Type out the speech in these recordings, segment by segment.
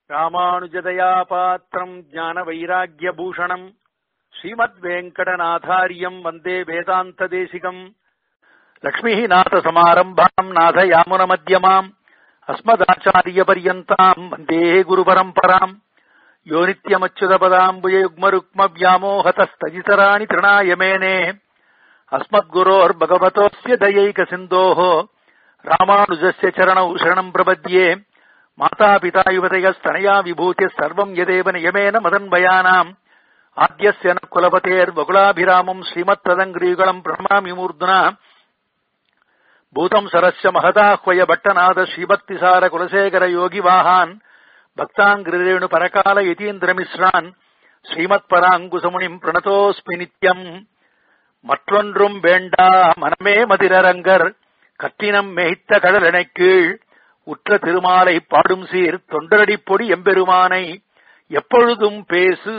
ராமானுஜதயா பாத்திரம் ஞான வைராகிய பூஷணம் ஸ்ரீமத் வெங்கடநாதாரியம் வந்தே வேதாந்த தேசிகம் லக்ஷ்மி நாத சமாரம்பாம் நாத யாமுன மத்தியமாம் அஸ்மதாச்சாரிய பரியந்தாம் வந்தே குரு பரம்பராம் யோ நித்யமச்சுதபதாம்புயுக்மருக்ம வியாமோகதஸ்ததிதராணி திருணாய மேனே अस्मद्गुरोर्भगवतोऽस्य दयैकसिन्धोः रामानुजस्य चरणौ शरणम् प्रपद्ये मातापिता युवतयस्तनया विभूतिः सर्वम् यदेव नियमेन मदन्वयानाम् आद्यस्य न कुलपतेर्वकुलाभिरामम् श्रीमत्तदङ्ग्रीगणम् प्रणमामि मूर्ध्ना भूतम् सरस्य महदाह्वय भट्टनाथ श्रीभक्तिसार कुलशेखर योगिवाहान् भक्ताङ्ग्रिरेणु परकाल यतीन्द्रमिश्रान् श्रीमत्पराङ्कुसमुनिम् प्रणतोऽस्मि नित्यम् மற்றொன்றும் வேண்டா மனமே மதிரரங்கர் கத்தினம் மேய்த்த கடலனை கீழ் உற்ற திருமாலை பாடும் சீர் தொண்டரடி பொடி எம்பெருமானை எப்பொழுதும் பேசு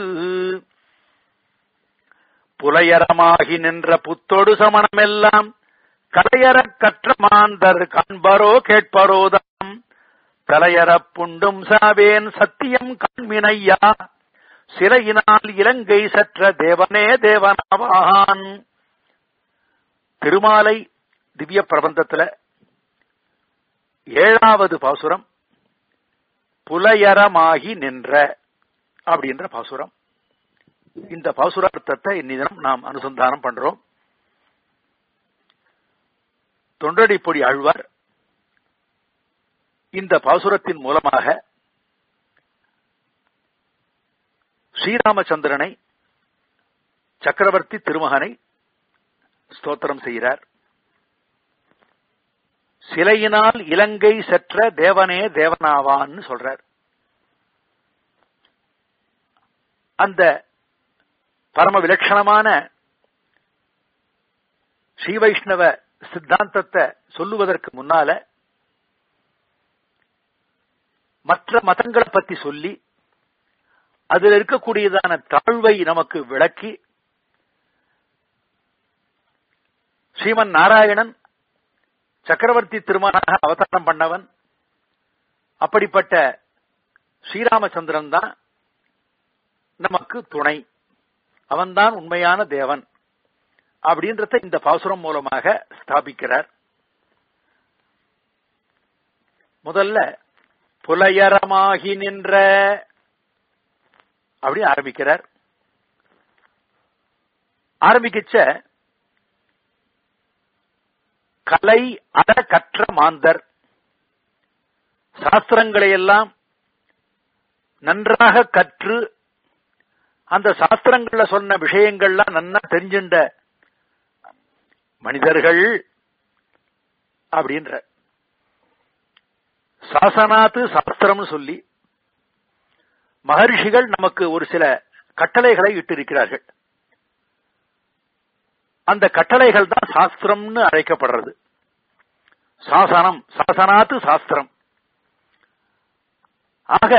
புலையரமாகி நின்ற புத்தொடு சமணமெல்லாம் கலையறக் கற்ற மாந்தர் காண்பரோ கேட்பரோதாம் தலையறப் புண்டும் சாவேன் சத்தியம் கண்மினையா சிலையினால் இலங்கை சற்ற தேவனே தேவனாவான் திருமாலை திவ்ய பிரபந்தத்துல ஏழாவது பாசுரம் புலையரமாகி நின்ற அப்படின்ற பாசுரம் இந்த பாசுரார்த்தத்தை இன்னிதனம் நாம் அனுசந்தானம் பண்றோம் தொண்டடிப்பொடி ஆழ்வார் இந்த பாசுரத்தின் மூலமாக ஸ்ரீராமச்சந்திரனை சக்கரவர்த்தி திருமகனை ஸ்தோத்திரம் செய்கிறார் சிலையினால் இலங்கை செற்ற தேவனே தேவனாவான்னு சொல்றார் அந்த பரம விலட்சணமான ஸ்ரீ வைஷ்ணவ சித்தாந்தத்தை சொல்லுவதற்கு முன்னால மற்ற மதங்களை பத்தி சொல்லி அதில் இருக்கக்கூடியதான தாழ்வை நமக்கு விளக்கி ஸ்ரீமன் நாராயணன் சக்கரவர்த்தி திருமணாக அவதாரம் பண்ணவன் அப்படிப்பட்ட ஸ்ரீராமச்சந்திரன் தான் நமக்கு துணை அவன்தான் உண்மையான தேவன் அப்படின்றத இந்த பாசுரம் மூலமாக ஸ்தாபிக்கிறார் முதல்ல புலையரமாகி நின்ற அப்படி ஆரம்பிக்கிறார் ஆரம்பிக்கச்ச கலை அற கற்ற மாந்தர் சாஸ்திரங்களை எல்லாம் நன்றாக கற்று அந்த சாஸ்திரங்கள்ல சொன்ன விஷயங்கள்லாம் நன்னா தெரிஞ்சின்ற மனிதர்கள் அப்படின்ற சாசனாத்து சாஸ்திரம்னு சொல்லி மகர்ஷிகள் நமக்கு ஒரு சில கட்டளைகளை இட்டிருக்கிறார்கள் அந்த கட்டளைகள் தான் சாஸ்திரம்னு அழைக்கப்படுறது சாசனம் சாசனாத்து சாஸ்திரம் ஆக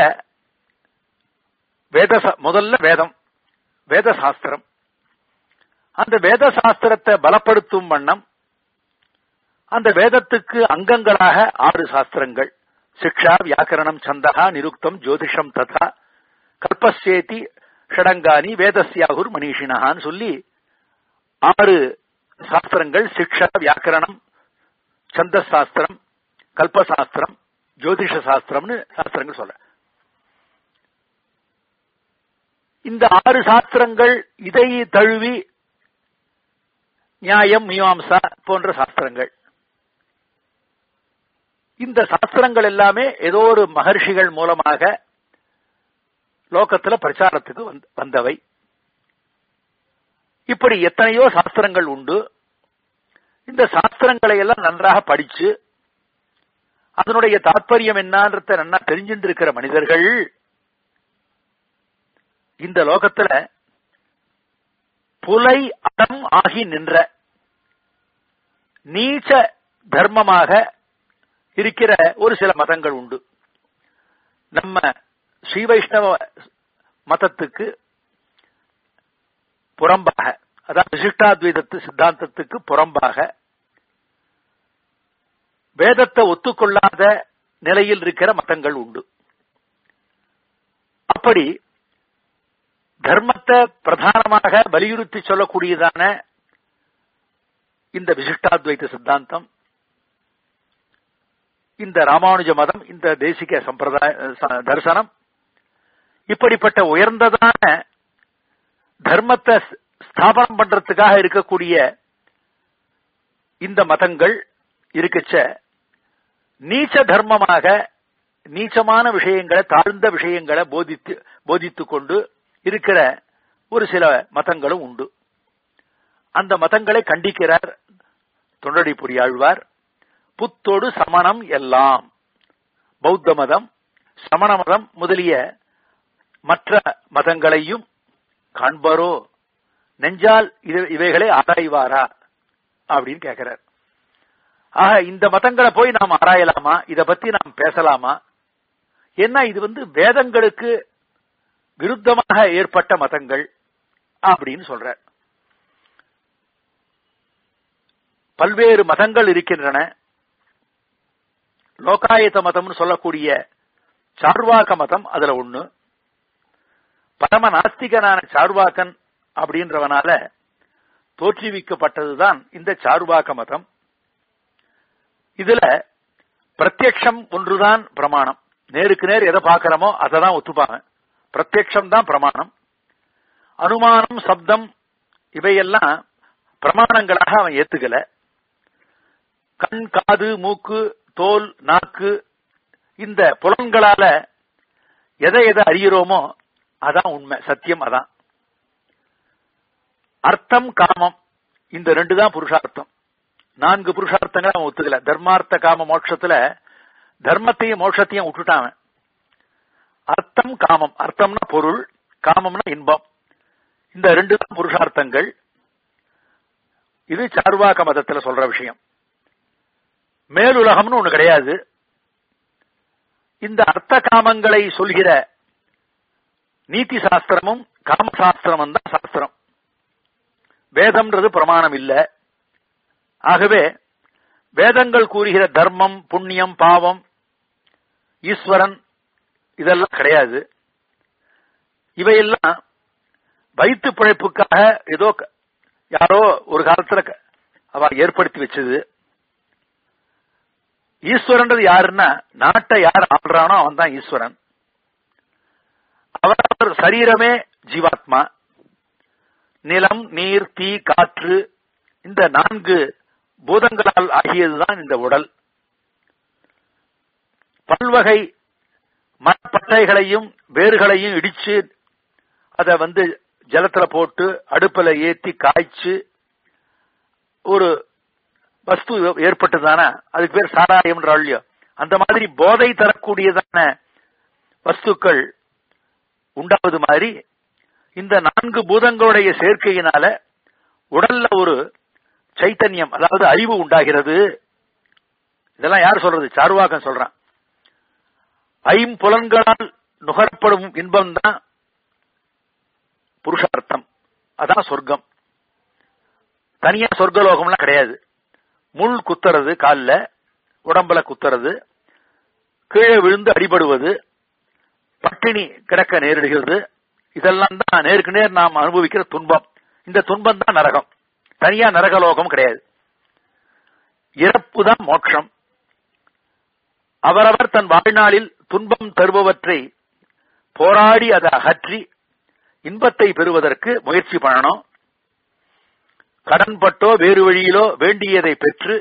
வேத முதல்ல வேதம் வேத சாஸ்திரம் அந்த வேத சாஸ்திரத்தை பலப்படுத்தும் வண்ணம் அந்த வேதத்துக்கு அங்கங்களாக ஆறு சாஸ்திரங்கள் சிக்ஷா வியாக்கரணம் சந்தகா நிருக்தம் ஜோதிஷம் ததா கல்பசேதி ஷடங்கானி வேதஸ்யாகுர் மனிஷினஹான்னு சொல்லி ஆறு சாஸ்திரங்கள் சிக்ஷா வியாக்கரணம் சந்த சாஸ்திரம் கல்பசாஸ்திரம் ஜோதிஷ சாஸ்திரம்னு சாஸ்திரங்கள் சொல்ற இந்த ஆறு சாஸ்திரங்கள் இதை தழுவி நியாயம் மீமாம்சா போன்ற சாஸ்திரங்கள் இந்த சாஸ்திரங்கள் எல்லாமே ஏதோ ஒரு மகர்ஷிகள் மூலமாக லோகத்துல பிரச்சாரத்துக்கு வந்தவை இப்படி எத்தனையோ சாஸ்திரங்கள் உண்டு இந்த சாஸ்திரங்களை எல்லாம் நன்றாக படிச்சு அதனுடைய தாற்பயம் என்னன்றத நன்னா தெரிஞ்சுட்டு இருக்கிற மனிதர்கள் இந்த லோகத்துல புலை அடம் ஆகி நின்ற நீச்ச தர்மமாக இருக்கிற ஒரு சில மதங்கள் உண்டு நம்ம ஸ்ரீ வைஷ்ணவ மதத்துக்கு புறம்பாக அதாவது விசிஷ்டாத்வைதத்து சித்தாந்தத்துக்கு புறம்பாக வேதத்தை ஒத்துக்கொள்ளாத நிலையில் இருக்கிற மதங்கள் உண்டு அப்படி தர்மத்தை பிரதானமாக வலியுறுத்தி சொல்லக்கூடியதான இந்த விசிஷ்டாத்வைத சித்தாந்தம் இந்த ராமானுஜ மதம் இந்த தேசிக சம்பிரதாய ச- தரிசனம் இப்படிப்பட்ட உயர்ந்ததான தர்மத்தை ஸ்- ஸ்தாபனம் பண்றதுக்காக இருக்கக்கூடிய இந்த மதங்கள் இருக்கச்ச நீச்ச தர்மமாக நீச்சமான விஷயங்களை தாழ்ந்த விஷயங்களை போதித்து போதித்துக் கொண்டு இருக்கிற ஒரு சில மதங்களும் உண்டு அந்த மதங்களை கண்டிக்கிறார் தொண்டடி புரியாழ்வார் புத்தோடு சமணம் எல்லாம் பௌத்த மதம் சமண மதம் முதலிய மற்ற மதங்களையும் காண்பாரோ நெஞ்சால் இது- இவைகளை ஆராய்வாரா அப்படின்னு கேட்கிறார் ஆக இந்த மதங்களை போய் நாம் ஆராயலாமா இத பத்தி நாம் பேசலாமா ஏன்னா இது வந்து வேதங்களுக்கு விருத்தமாக ஏற்பட்ட மதங்கள் அப்படின்னு சொல்றார் பல்வேறு மதங்கள் இருக்கின்றன லோகாயத்த மதம்னு சொல்லக்கூடிய சார்வாக மதம் அதுல ஒண்ணு பரம நாஸ்திகனான சார்வாக்கன் அப்படின்றவனால தோற்றுவிக்கப்பட்டதுதான் இந்த சார்வாக மதம் இதுல பிரத்யக்ஷம் ஒன்றுதான் பிரமாணம் நேருக்கு நேர் எதை பார்க்கிறோமோ அதை தான் ஒத்துப்பாங்க பிரத்யக்ஷம் தான் பிரமாணம் அனுமானம் சப்தம் இவையெல்லாம் பிரமாணங்களாக அவன் ஏத்துக்கல கண் காது மூக்கு தோல் நாக்கு இந்த புலன்களால எதை எதை அறிகிறோமோ அதான் உண்மை சத்தியம் அதான் அர்த்தம் காமம் இந்த ரெண்டு தான் புருஷார்த்தம் நான்கு புருஷார்த்தங்களை அவன் ஒத்துக்கல தர்மார்த்த காம மோட்சத்துல தர்மத்தையும் மோட்சத்தையும் விட்டுட்டான் அவன். அர்த்தம் காமம் அர்த்தம்னா பொருள் காமம்னா இன்பம் இந்த ரெண்டு தான் புருஷார்த்தங்கள் இது சார்வாக மதத்துல சொல்ற விஷயம் மேலுலகம்னு ஒண்ணு கிடையாது இந்த அர்த்த காமங்களை சொல்கிற நீதி சாஸ்திரமும் காம சாஸ்திரமும் தான் சாஸ்திரம் வேதம்ன்றது பிரமாணம் இல்ல ஆகவே வேதங்கள் கூறுகிற தர்மம் புண்ணியம் பாவம் ஈஸ்வரன் இதெல்லாம் கிடையாது இவையெல்லாம் வயிற்று பிழைப்புக்காக ஏதோ க- யாரோ ஒரு காலத்துல க- அவ ஏற்படுத்தி வச்சது ஈஸ்வரன்றது யாருன்னா நாட்டை யார் ஆள்றானோ அவன் தான் ஈஸ்வரன் அவர் சரீரமே ஜீவாத்மா நிலம் நீர் தீ காற்று இந்த நான்கு பூதங்களால் ஆகியதுதான் இந்த உடல் பல்வகை மரப்பட்டைகளையும் வேர்களையும் இடிச்சு அதை வந்து ஜலத்துல போட்டு அடுப்புல ஏத்தி காய்ச்சு ஒரு வஸ்து ஏற்பட்டதானா அதுக்கு பேர் சாராயம்ன்ற இல்லையோ அந்த மாதிரி போதை தரக்கூடியதான வஸ்துக்கள் உண்டாவது மாதிரி இந்த நான்கு பூதங்களுடைய சேர்க்கையினால உடல்ல ஒரு சைத்தன்யம் அதாவது அறிவு உண்டாகிறது இதெல்லாம் யார் சொல்றது சாருவாக்கன் சொல்றான் ஐம்புலன்களால் நுகரப்படும் இன்பம் தான் புருஷார்த்தம் அதான் சொர்க்கம் தனியா சொர்க்கலோகம்லாம் கிடையாது முள் குத்துறது கால்ல உடம்புல குத்துறது கீழே விழுந்து அடிபடுவது பட்டினி கிடக்க நேரிடுகிறது இதெல்லாம் தான் நேருக்கு நேர் நாம் அனுபவிக்கிற துன்பம் இந்த துன்பம் தான் நரகம் தனியா நரகலோகம் கிடையாது இறப்பு தான் மோட்சம் அவரவர் தன் வாழ்நாளில் துன்பம் தருபவற்றை போராடி அதை அகற்றி இன்பத்தை பெறுவதற்கு முயற்சி பண்ணணும் கடன்பட்டோ வேறு வழியிலோ வேண்டியதை பெற்று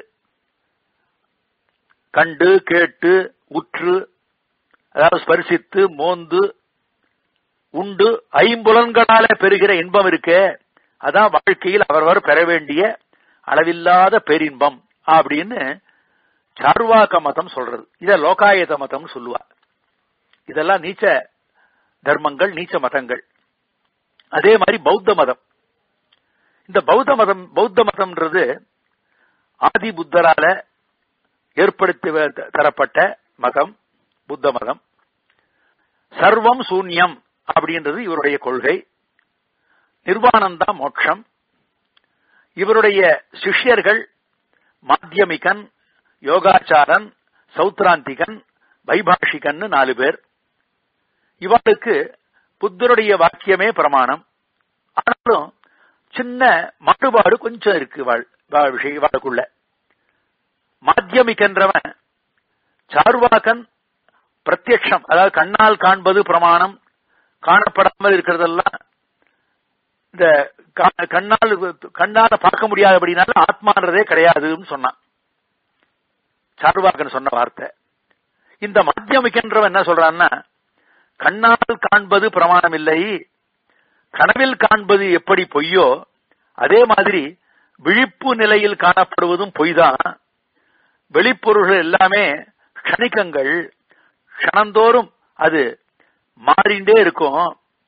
கண்டு கேட்டு உற்று அதாவது ஸ்பரிசித்து மோந்து உண்டு ஐம்புலன்களால பெறுகிற இன்பம் இருக்கே அதான் வாழ்க்கையில் அவரவர் பெற வேண்டிய அளவில்லாத பேரின்பம் அப்படின்னு சார்வாக மதம் சொல்றது இத லோகாயத மதம் சொல்லுவா இதெல்லாம் நீச்ச தர்மங்கள் நீச்ச மதங்கள் அதே மாதிரி பௌத்த மதம் இந்த பௌத்த மதம் பௌத்த மதம்ன்றது ஆதி புத்தரால ஏற்படுத்தி வ- தரப்பட்ட மதம் புத்த மதம் சர்வம் சூன்யம் அப்படின்றது இவருடைய கொள்கை நிர்வாணம்தான் மோட்சம் இவருடைய சிஷ்யர்கள் மாத்தியமிகன் யோகாச்சாரன் சௌத்ராந்திகன் வைபாஷிகன் நாலு பேர் இவளுக்கு புத்தருடைய வாக்கியமே பிரமாணம் ஆனாலும் சின்ன மாறுபாடு கொஞ்சம் இருக்கு வாழ் வாழ் விஷய வாழ்க்குள்ள மாத்தியமிக்கன்றவன் சார்வாக்கன் பிரத்யக்ஷம் அதாவது கண்ணால் காண்பது பிரமாணம் காணப்படாமல் இருக்கிறதெல்லாம் இந்த கா- கண்ணால் கண்ணால பார்க்க முடியாதபடினால ஆத்மான்றதே கிடையாதுன்னு சொன்னான் சார்வாக்கன் சொன்ன வார்த்தை இந்த மாத்தியமிக்கன்றவன் என்ன சொல்றான்னா கண்ணால் காண்பது பிரமாணம் இல்லை கனவில் காண்பது எப்படி பொய்யோ அதே மாதிரி விழிப்பு நிலையில் காணப்படுவதும் பொய்தான் வெளிப்பொருள்கள் எல்லாமே க்ஷணிகங்கள் க்ஷணந்தோறும் அது மாறிண்டே இருக்கும்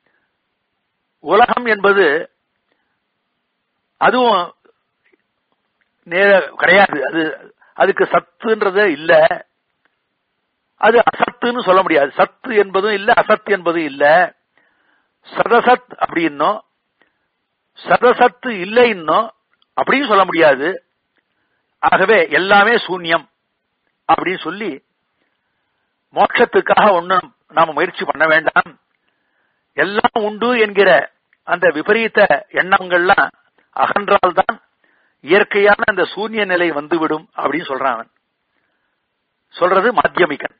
உலகம் என்பது அதுவும் நேர கிடையாது அது அதுக்கு சத்துன்றது இல்ல அது அசத்துன்னு சொல்ல முடியாது சத்து என்பதும் இல்ல அசத் என்பதும் இல்ல சதசத் அப்படின்னும் சதசத்து இல்லை இன்னும் அப்படின்னு சொல்ல முடியாது ஆகவே எல்லாமே சூன்யம் அப்படின்னு சொல்லி மோட்சத்துக்காக ஒண்ணும் நாம முயற்சி பண்ண வேண்டாம் எல்லாம் உண்டு என்கிற அந்த விபரீத எண்ணங்கள்லாம் அகன்றால்தான் இயற்கையான அந்த சூன்ய நிலை வந்துவிடும் அப்படின்னு சொல்றான் அவன் சொல்றது மாத்தியமிகன்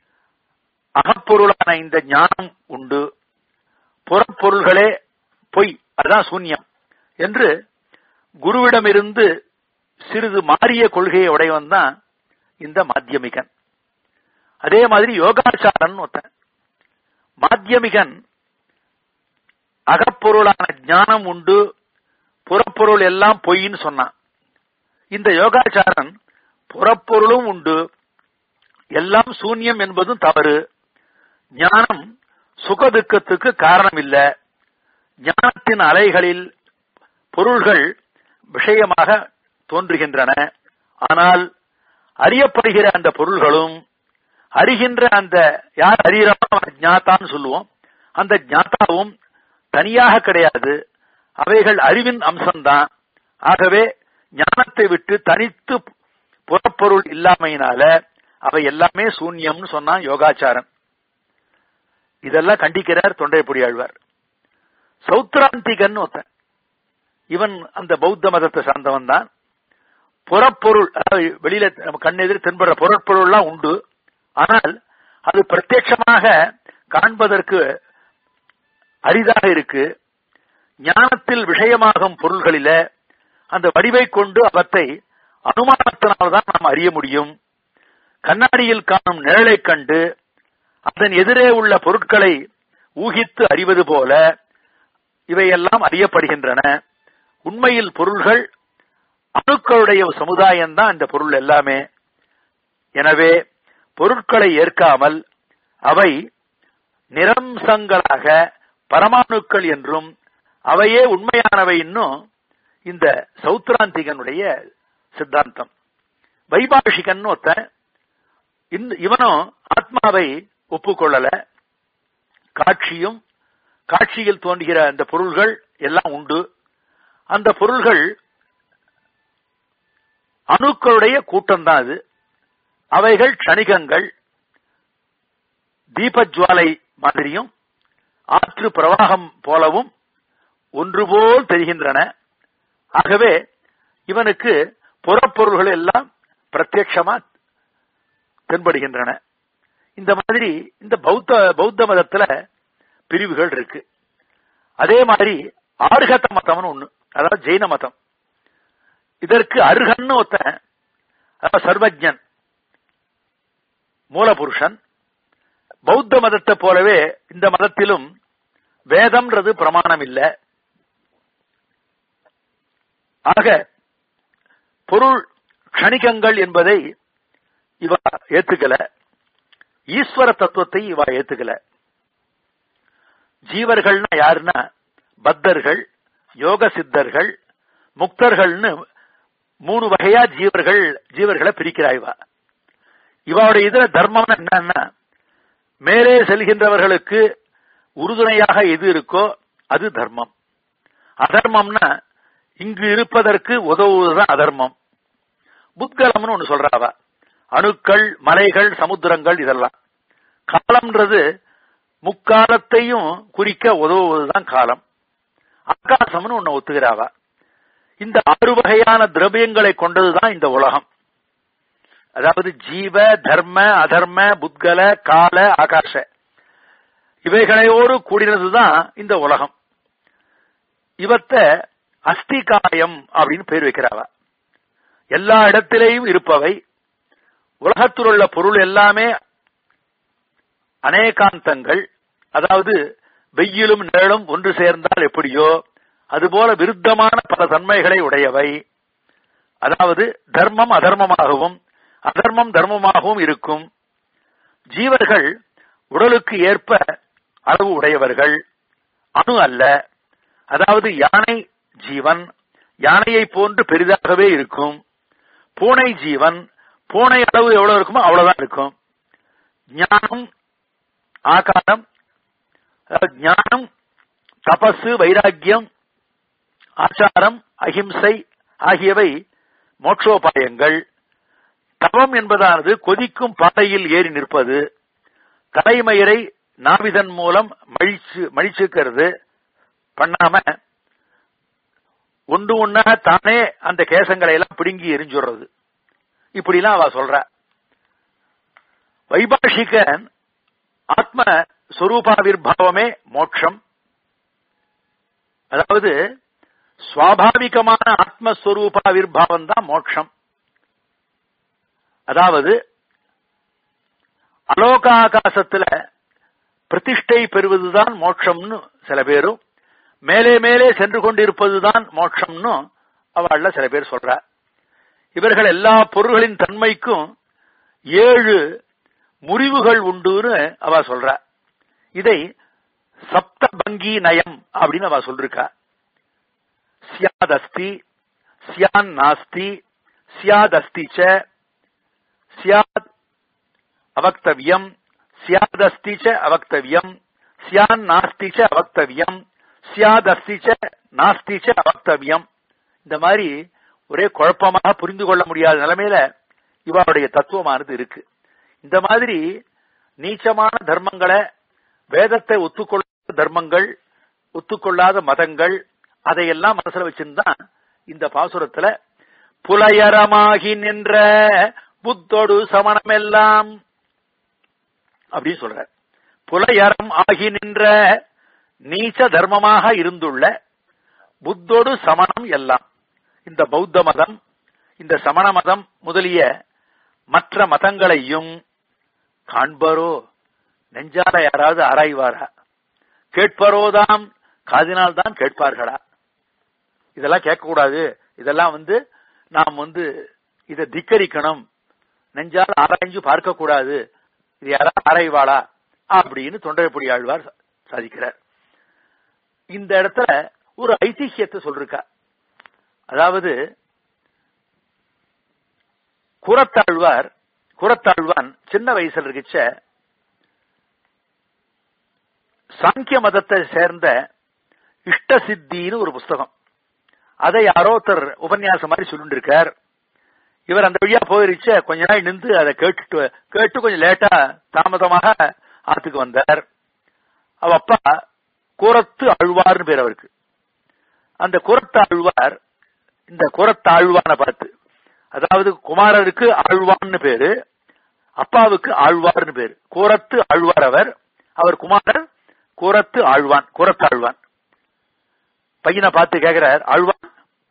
அகப்பொருளான இந்த ஞானம் உண்டு புறப்பொருள்களே பொய் அதுதான் சூன்யம் என்று குருவிடமிருந்து சிறிது மாறிய கொள்கையை உடையவன் தான் இந்த மாத்தியமிகன் அதே மாதிரி யோகாச்சாரன் ஒருத்தன் மாத்தியமிகன் அகப்பொருளான ஞானம் உண்டு புறப்பொருள் எல்லாம் பொய்ன்னு சொன்னான் இந்த யோகாச்சாரன் புறப்பொருளும் உண்டு எல்லாம் சூன்யம் என்பதும் தவறு ஞானம் சுகதுக்கத்துக்கு காரணம் இல்ல ஞானத்தின் அலைகளில் பொருள்கள் விஷயமாக தோன்றுகின்றன ஆனால் அறியப்படுகிற அந்த பொருள்களும் அறிகின்ற அந்த யார் அறிகிறோமோ ஞாத்தான்னு சொல்லுவோம் அந்த ஞாத்தாவும் தனியாக கிடையாது அவைகள் அறிவின் அம்சம்தான் ஆகவே ஞானத்தை விட்டு தனித்து புறப்பொருள் இல்லாமையினால அவை எல்லாமே சூன்யம்னு சொன்னான் யோகாச்சாரன் இதெல்லாம் கண்டிக்கிறார் தொண்டைப்பொடி ஆழ்வார் சௌத்ராந்திகன் ஒருத்தன் இவன் அந்த பௌத்த மதத்தை சார்ந்தவன் தான் புறப்பொருள் அதாவது வெளியில நம்ம கண்ணெதிர் தென்படுற பொருட்பொருள்லாம் உண்டு ஆனால் அது பிரத்யட்சமாக காண்பதற்கு அரிதாக இருக்கு ஞானத்தில் விஷயமாகும் பொருள்களில அந்த வடிவை கொண்டு அவற்றை அனுமானத்தினால்தான் நாம் அறிய முடியும் கண்ணாடியில் காணும் நிழலை கண்டு அதன் எதிரே உள்ள பொருட்களை ஊகித்து அறிவது போல இவையெல்லாம் அறியப்படுகின்றன உண்மையில் பொருள்கள் அணுக்களுடைய சமுதாயம் தான் இந்த பொருள் எல்லாமே எனவே பொருட்களை ஏற்காமல் அவை நிரம்சங்களாக பரமாணுக்கள் என்றும் அவையே உண்மையானவை இன்னும் இந்த சௌத்ராந்திகனுடைய சித்தாந்தம் வைபாஷிகன் ஒருத்தன் இவனும் ஆத்மாவை ஒப்புக்கொள்ளல காட்சியும் காட்சியில் தோன்றுகிற அந்த பொருள்கள் எல்லாம் உண்டு அந்த பொருள்கள் அணுக்களுடைய கூட்டம் தான் அது அவைகள் க்ஷணிகங்கள் தீபஜுவாலை மாதிரியும் ஆற்று பிரவாகம் போலவும் ஒன்றுபோல் தெரிகின்றன ஆகவே இவனுக்கு புறப்பொருள்கள் எல்லாம் பிரத்யட்சமா தென்படுகின்றன இந்த மாதிரி இந்த பௌத்த பௌத்த மதத்துல பிரிவுகள் இருக்கு அதே மாதிரி ஆர்கத மதம்னு ஒண்ணு அதாவது ஜெயின மதம் இதற்கு அருகன்னு ஒருத்தன் அதாவது சர்வஜன் மூலபுருஷன் பௌத்த மதத்தை போலவே இந்த மதத்திலும் வேதம்ன்றது பிரமாணம் இல்ல ஆக பொருள் க்ஷணிகங்கள் என்பதை இவ ஏத்துக்கல ஈஸ்வர தத்துவத்தை இவ ஏத்துக்கல ஜீவர்கள்னா யாருன்னா பத்தர்கள் யோக சித்தர்கள் முக்தர்கள்னு மூணு வகையா ஜீவர்கள் ஜீவர்களை பிரிக்கிறா இவா இவாவுடைய இதுல தர்மம் என்னன்னா மேலே செல்கின்றவர்களுக்கு உறுதுணையாக எது இருக்கோ அது தர்மம் அதர்மம்னா இங்கு இருப்பதற்கு உதவுவதுதான் அதர்மம் புத்கலம்னு ஒண்ணு சொல்றாவ அணுக்கள் மலைகள் சமுத்திரங்கள் இதெல்லாம் காலம்ன்றது முக்காலத்தையும் குறிக்க உதவுவதுதான் காலம் ஆகாசம்னு ஒண்ணு ஒத்துகிறாவா இந்த ஆறு வகையான திரவியங்களை கொண்டதுதான் இந்த உலகம் அதாவது ஜீவ தர்ம அதர்ம புத்கல கால ஆகாஷ இவைகளையோடு கூடினதுதான் இந்த உலகம் இவத்த அஸ்திகாயம் அப்படின்னு பேர் வைக்கிறாவா எல்லா இடத்திலேயும் இருப்பவை உலகத்தில் உள்ள பொருள் எல்லாமே அநேகாந்தங்கள் அதாவது வெயிலும் நிழலும் ஒன்று சேர்ந்தால் எப்படியோ அதுபோல விருத்தமான பல தன்மைகளை உடையவை அதாவது தர்மம் அதர்மமாகவும் அதர்மம் தர்மமாகவும் இருக்கும் ஜீவர்கள் உடலுக்கு ஏற்ப அளவு உடையவர்கள் அணு அல்ல அதாவது யானை ஜீவன் யானையை போன்று பெரிதாகவே இருக்கும் பூனை ஜீவன் பூனை அளவு எவ்வளவு இருக்குமோ அவ்வளவுதான் இருக்கும் ஞானம் ஆகாரம் ஞானம் தபசு வைராக்கியம் ஆச்சாரம் அகிம்சை ஆகியவை மோட்சோபாயங்கள் தவம் என்பதானது கொதிக்கும் பாதையில் ஏறி நிற்பது தலைமயிரை நாவிதன் மூலம் மழிச்சு மழிச்சுக்கிறது பண்ணாம ஒன்று ஒன்னாக தானே அந்த கேசங்களை எல்லாம் பிடுங்கி எரிஞ்சுடுறது இப்படிலாம் அவ சொல்ற வைபாஷிகன் ஆத்ம ஸ்வரூபாவிர்பாவமே மோட்சம் அதாவது சுவாபாவிகமான ஆத்மஸ்வரூபாவிர்பாவம் தான் மோட்சம் அதாவது அலோகாகாசத்துல பிரதிஷ்டை பெறுவதுதான் மோட்சம்னு சில பேரும் மேலே மேலே சென்று கொண்டிருப்பதுதான் மோட்சம்னு அவள்ல சில பேர் சொல்ற இவர்கள் எல்லா பொருள்களின் தன்மைக்கும் ஏழு முறிவுகள் உண்டுன்னு அவ சொல்ற இதை சப்தபங்கி நயம் அப்படின்னு அவ சொல்லிருக்கா சியாதஸ்தி சியான் நாஸ்தி சியாதஸ்தி ச சியாத் அவக்தவியம் சியாதஸ்தி ச அவக்தவியம் சியான் நாஸ்தி ச அவக்தவியம் சியாதஸ்தி ச நாஸ்தி ச அவக்தவியம் இந்த மாதிரி ஒரே குழப்பமாக புரிந்து கொள்ள முடியாத நிலைமையில இவருடைய தத்துவமானது இருக்கு இந்த மாதிரி நீச்சமான தர்மங்களை வேதத்தை ஒத்துக்கொள்ளாத தர்மங்கள் ஒத்துக்கொள்ளாத மதங்கள் அதையெல்லாம் மனசுல வச்சிருந்தான் இந்த பாசுரத்துல புலையரமாகி நின்ற புத்தொடு சமணமெல்லாம் அப்படின்னு சொல்ற புலையரம் ஆகி நின்ற நீச்ச தர்மமாக இருந்துள்ள புத்தோடு சமணம் எல்லாம் இந்த பௌத்த மதம் இந்த சமண மதம் முதலிய மற்ற மதங்களையும் காண்பரோ நெஞ்சால யாராவது ஆராய்வாரா கேட்பரோதாம் காதினால் தான் கேட்பார்களா இதெல்லாம் கேட்கக்கூடாது இதெல்லாம் வந்து நாம் வந்து இதை திக்கரிக்கணும் நெஞ்சால் ஆராய்ஞ்சு பார்க்க கூடாது இது யாராவது ஆராய்வாளா அப்படின்னு தொண்டரைப்பொடி ஆழ்வார் சாதிக்கிறார் இந்த இடத்துல ஒரு ஐதிஹியத்தை சொல்லிருக்கா அதாவது குரத்தாழ்வார் குரத்தாழ்வான் சின்ன வயசுல இருக்கிச்ச சாங்கிய மதத்தை சேர்ந்த இஷ்ட சித்தின்னு ஒரு புஸ்தகம் அதை யாரோ ஒருத்தர் உபன்யாசம் மாதிரி சொல்லிட்டு இருக்கார் இவர் அந்த வழியா போயிருச்ச கொஞ்ச நாள் நின்று அதை கேட்டுட்டு கேட்டு கொஞ்சம் லேட்டா தாமதமாக ஆத்துக்கு வந்தார் அவ அப்பா குரத்து அழ்வார்னு பேர் அவருக்கு அந்த குரத்து ஆழ்வார் இந்த குரத்தாழ்வான பார்த்து அதாவது குமாரருக்கு ஆழ்வான்னு பேரு அப்பாவுக்கு ஆழ்வார்னு பேரு கூரத்து ஆழ்வார் அவர் அவர் குமாரர் கூரத்து ஆழ்வான் கூரத்து ஆழ்வான் பையனை பார்த்து கேட்கிறார் ஆழ்வான்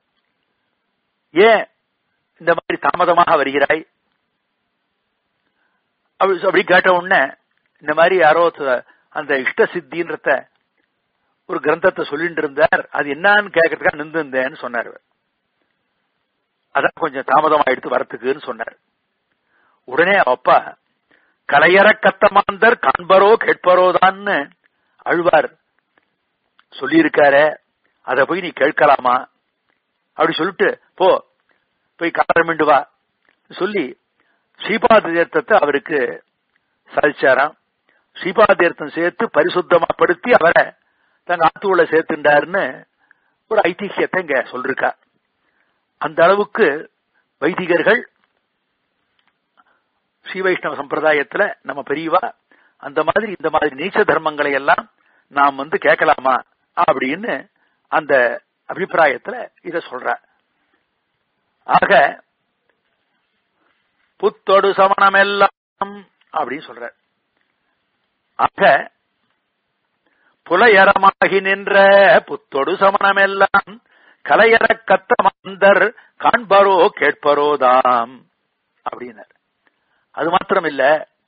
ஏன் இந்த மாதிரி தாமதமாக வருகிறாய் அப்படி கேட்ட உடனே இந்த மாதிரி யாரோ அந்த இஷ்ட சித்தின்றத ஒரு கிரந்தத்தை சொல்லிட்டு இருந்தார் அது என்னன்னு கேட்கறதுக்காக நின்றுந்தேன்னு சொன்னார் அதான் கொஞ்சம் தாமதம் ஆயிடுத்து வரத்துக்குன்னு சொன்னார் உடனே அப்பா கலையற கத்தமாந்தர் காண்பரோ கேட்பரோதான்னு அழ்வார் சொல்லியிருக்காரு அதை போய் நீ கேட்கலாமா அப்படி சொல்லிட்டு போ போய் காரமிண்டு வா சொல்லி ஸ்ரீபாத தீர்த்தத்தை அவருக்கு சாதிச்சாராம் ஸ்ரீபாத தீர்த்தம் சேர்த்து பரிசுத்தமாப்படுத்தி அவரை தங்க ஆத்துவுள்ள சேர்த்துண்டாருன்னு ஒரு ஐதிஹியத்தை இங்க சொல்லிருக்கா அந்த அளவுக்கு வைதிகர்கள் ஸ்ரீ வைஷ்ணவ சம்பிரதாயத்துல நம்ம பெரியவா அந்த மாதிரி இந்த மாதிரி நீச்ச தர்மங்களை எல்லாம் நாம் வந்து கேட்கலாமா அப்படின்னு அந்த அபிப்பிராயத்துல இத சொல்ற ஆக புத்தொடு சமணம் எல்லாம் அப்படின்னு சொல்ற ஆக புலையரமாகி நின்ற புத்தொடு சமணம் எல்லாம் கலையற கத்த மந்தர் காண்பரோ கேட்பரோதாம் அப்படின்னார் அது மாத்திரம் இல்ல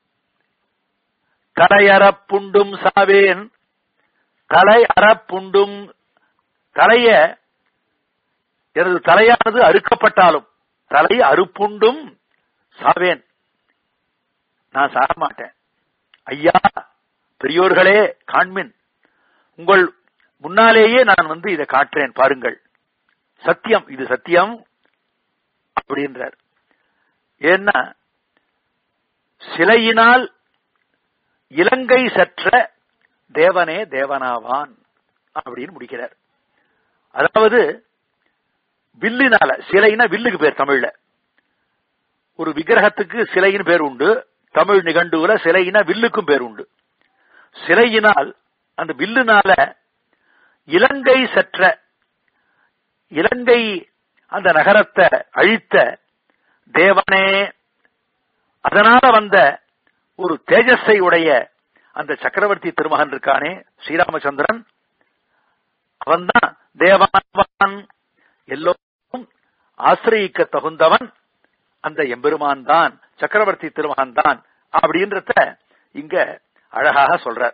கலையற புண்டும் சாவேன் தலை அறப்புண்டும் தலைய எனது தலையானது அறுக்கப்பட்டாலும் தலை அறுப்புண்டும் சாவேன் நான் சாக மாட்டேன் ஐயா பெரியோர்களே காண்மின் உங்கள் முன்னாலேயே நான் வந்து இதை காட்டுறேன் பாருங்கள் சத்தியம் இது சத்தியம் அப்படின்றார் ஏன்னா சிலையினால் இலங்கை சற்ற தேவனே தேவனாவான் அப்படின்னு முடிக்கிறார் அதாவது வில்லுனால சிலைனா வில்லுக்கு பேர் தமிழ்ல ஒரு விக்கிரகத்துக்கு சிலைன்னு பேர் உண்டு தமிழ் நிகண்டுல சிலைனா வில்லுக்கும் பேர் உண்டு சிலையினால் அந்த வில்லுனால இலங்கை சற்ற இலங்கை அந்த நகரத்தை அழித்த தேவனே அதனால வந்த ஒரு தேஜஸை உடைய அந்த சக்கரவர்த்தி திருமகன் இருக்கானே ஸ்ரீராமச்சந்திரன் அவன்தான் தேவனாவான் எல்லோரும் ஆசிரியிக்க தகுந்தவன் அந்த எம்பெருமான் தான் சக்கரவர்த்தி திருமகன் தான் அப்படின்றத இங்க அழகாக சொல்ற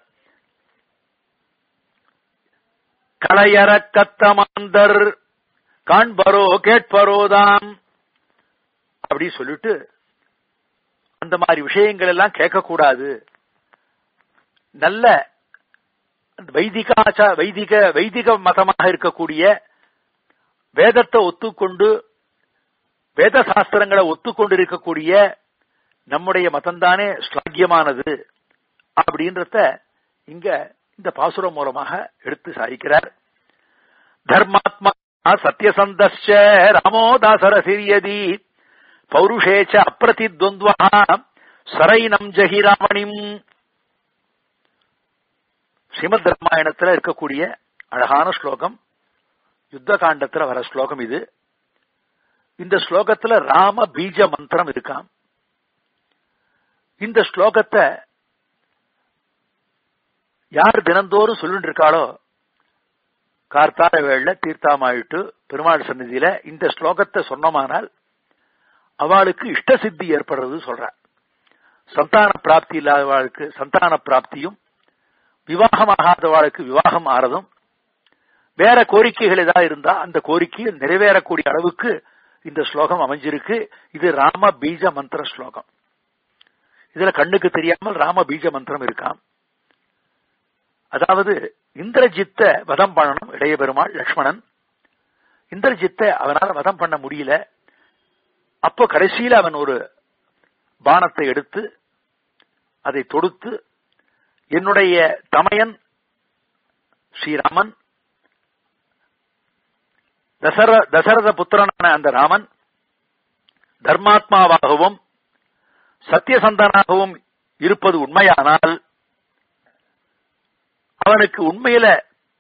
கலையற கத்தமாந்தர் காண்பரோ கேட்பரோதாம் அப்படி சொல்லிட்டு அந்த மாதிரி விஷயங்கள் எல்லாம் கேட்கக்கூடாது நல்ல வைதிகாச்சா வைதிக வைதிக மதமாக இருக்கக்கூடிய வேதத்தை ஒத்துக்கொண்டு வேத சாஸ்திரங்களை ஒத்துக்கொண்டு இருக்கக்கூடிய நம்முடைய மதம்தானே ஸ்லாகியமானது அப்படின்றத இங்க இந்த பாசுரம் மூலமாக எடுத்து சாதிக்கிறார் தர்மாத்மா சத்யசந்தஸ்ச ராமோதாசர சிரியதி பௌருஷேச்ச அப்பிரதித்வந்த்வா சரைனம் ஜஹி ராமணிம் ஸ்ரீமத் ராமாயணத்துல இருக்கக்கூடிய அழகான ஸ்லோகம் யுத்த காண்டத்துல வர ஸ்லோகம் இது இந்த ஸ்லோகத்துல ராம பீஜ மந்திரம் இருக்காம் இந்த ஸ்லோகத்தை யார் தினந்தோறும் சொல்லிட்டு இருக்காளோ கார்த்தார வேள தீர்த்தாமாயிட்டு பெருமாள் சந்நிதியில இந்த ஸ்லோகத்தை சொன்னமானால் அவளுக்கு இஷ்ட சித்தி ஏற்படுறது சொல்ற சந்தான பிராப்தி இல்லாதவாளுக்கு சந்தான பிராப்தியும் விவாகமாகாதவாளுக்கு விவாகம் ஆறதும் வேற கோரிக்கைகள் ஏதாவது இருந்தா அந்த கோரிக்கையில் நிறைவேறக்கூடிய அளவுக்கு இந்த ஸ்லோகம் அமைஞ்சிருக்கு இது ராம பீஜ மந்திர ஸ்லோகம் இதுல கண்ணுக்கு தெரியாமல் ராம பீஜ மந்திரம் இருக்காம் அதாவது இந்திரஜித்த வதம் பண்ணணும் இளைய பெருமாள் லக்ஷ்மணன் இந்திரஜித்தை அவனால வதம் பண்ண முடியல அப்போ கடைசியில அவன் ஒரு பானத்தை எடுத்து அதை தொடுத்து என்னுடைய தமையன் ஸ்ரீராமன் தசர தசரத புத்திரனான அந்த ராமன் தர்மாத்மாவாகவும் சத்தியசந்தனாகவும் இருப்பது உண்மையானால் அவனுக்கு உண்மையில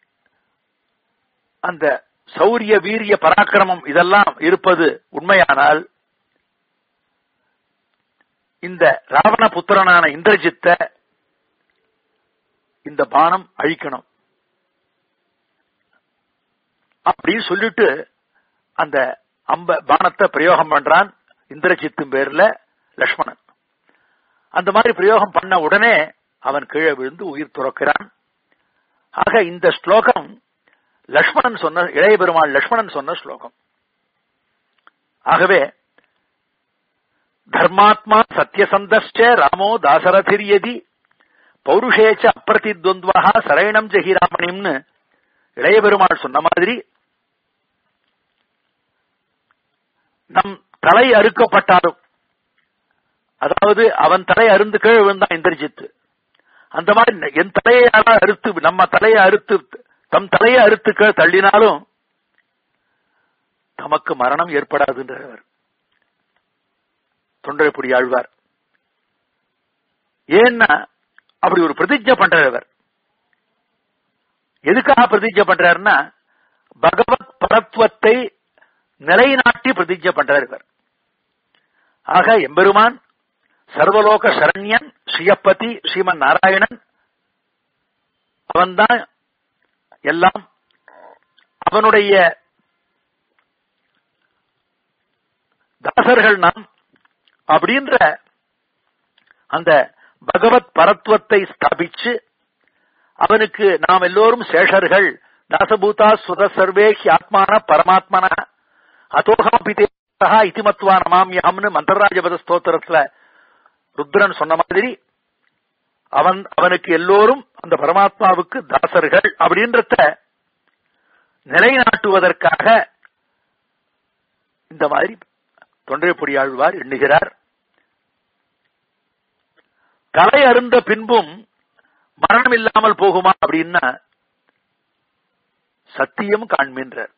அந்த சௌரிய வீரிய பராக்கிரமம் இதெல்லாம் இருப்பது உண்மையானால் இந்த ராவண புத்திரனான இந்திரஜித்த இந்த பானம் அழிக்கணும் அப்படி சொல்லிட்டு அந்த அம்ப பானத்தை பிரயோகம் பண்றான் இந்திரஜித்தின் பேர்ல லக்ஷ்மணன் அந்த மாதிரி பிரயோகம் பண்ண உடனே அவன் கீழே விழுந்து உயிர் துறக்கிறான் ஆக இந்த ஸ்லோகம் லக்ஷ்மணன் சொன்ன இளைய பெருமாள் லக்ஷ்மணன் சொன்ன ஸ்லோகம் ஆகவே தர்மாத்மா சத்யசந்தஸ்ச ராமோ தாசரதிரியதி பௌருஷேச்ச அப்பிரதித்வந்த்வா சரைணம் ஜெகிராமணிம்னு இளைய பெருமாள் சொன்ன மாதிரி நம் தலை அறுக்கப்பட்டாலும் அதாவது அவன் தலை அருந்து கீழே விழுந்தான் இந்திரஜித்து அந்த மாதிரி என் தலையால அறுத்து நம்ம தலையை அறுத்து தம் தலையை அறுத்து கீழே தள்ளினாலும் தமக்கு மரணம் ஏற்படாதுன்றவர் தொண்டரைப்புடி ஆழ்வார் ஏன்னா அப்படி ஒரு பிரதிஜை பண்றார் இவர் எதுக்காக பிரதிஜை பண்றாருன்னா பகவத் பரத்வத்தை நிலைநாட்டி பிரதிஜை பண்றார் இவர் ஆக எம்பெருமான் சர்வலோக சரண்யன் ஸ்ரீயப்பதி ஸ்ரீமன் நாராயணன் அவன்தான் எல்லாம் அவனுடைய தாசர்கள் நாம் அப்படின்ற அந்த பகவத் பரத்வத்தை ஸ்தாபிச்சு அவனுக்கு நாம் எல்லோரும் சேஷர்கள் தாசபூதா சுத சர்வே ஆத்மான பரமாத்மன அதோகமபி தேசா இதிமத்வா நமாமியம்னு மந்திரராஜபத ஸ்தோத்திரத்துல ருத்ரன் சொன்ன மாதிரி அவன் அவனுக்கு எல்லோரும் அந்த பரமாத்மாவுக்கு தாசர்கள் அப்படின்றத நிலைநாட்டுவதற்காக இந்த மாதிரி தொண்டை பொடியாழ்வார் எண்ணுகிறார் தலை அருந்த பின்பும் மரணம் இல்லாமல் போகுமா அப்படின்னா சத்தியம் காண்மின்றார்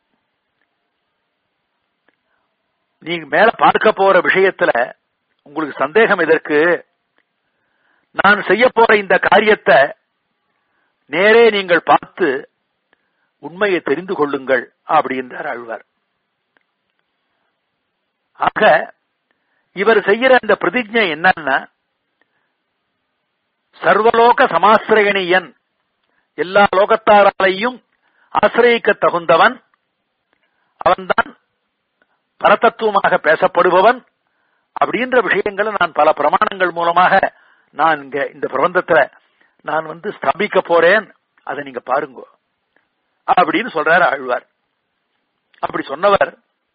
நீங்க மேல பார்க்க போற விஷயத்துல உங்களுக்கு சந்தேகம் எதற்கு நான் செய்ய போற இந்த காரியத்தை நேரே நீங்கள் பார்த்து உண்மையை தெரிந்து கொள்ளுங்கள் அப்படின்றார் ஆழ்வார் ஆக இவர் செய்யற அந்த பிரதிஜை என்னன்னா சர்வலோக சமாசிரயணியன் எல்லா லோகத்தாராலையும் ஆசிரியக்க தகுந்தவன் அவன்தான் பரதத்துவமாக பேசப்படுபவன் அப்படின்ற விஷயங்களை நான் பல பிரமாணங்கள் மூலமாக நான் இங்க இந்த பிரபந்தத்துல நான் வந்து ஸ்தாபிக்க போறேன் அதை நீங்க பாருங்க அப்படின்னு சொல்றாரு ஆழ்வார் அப்படி சொன்னவர்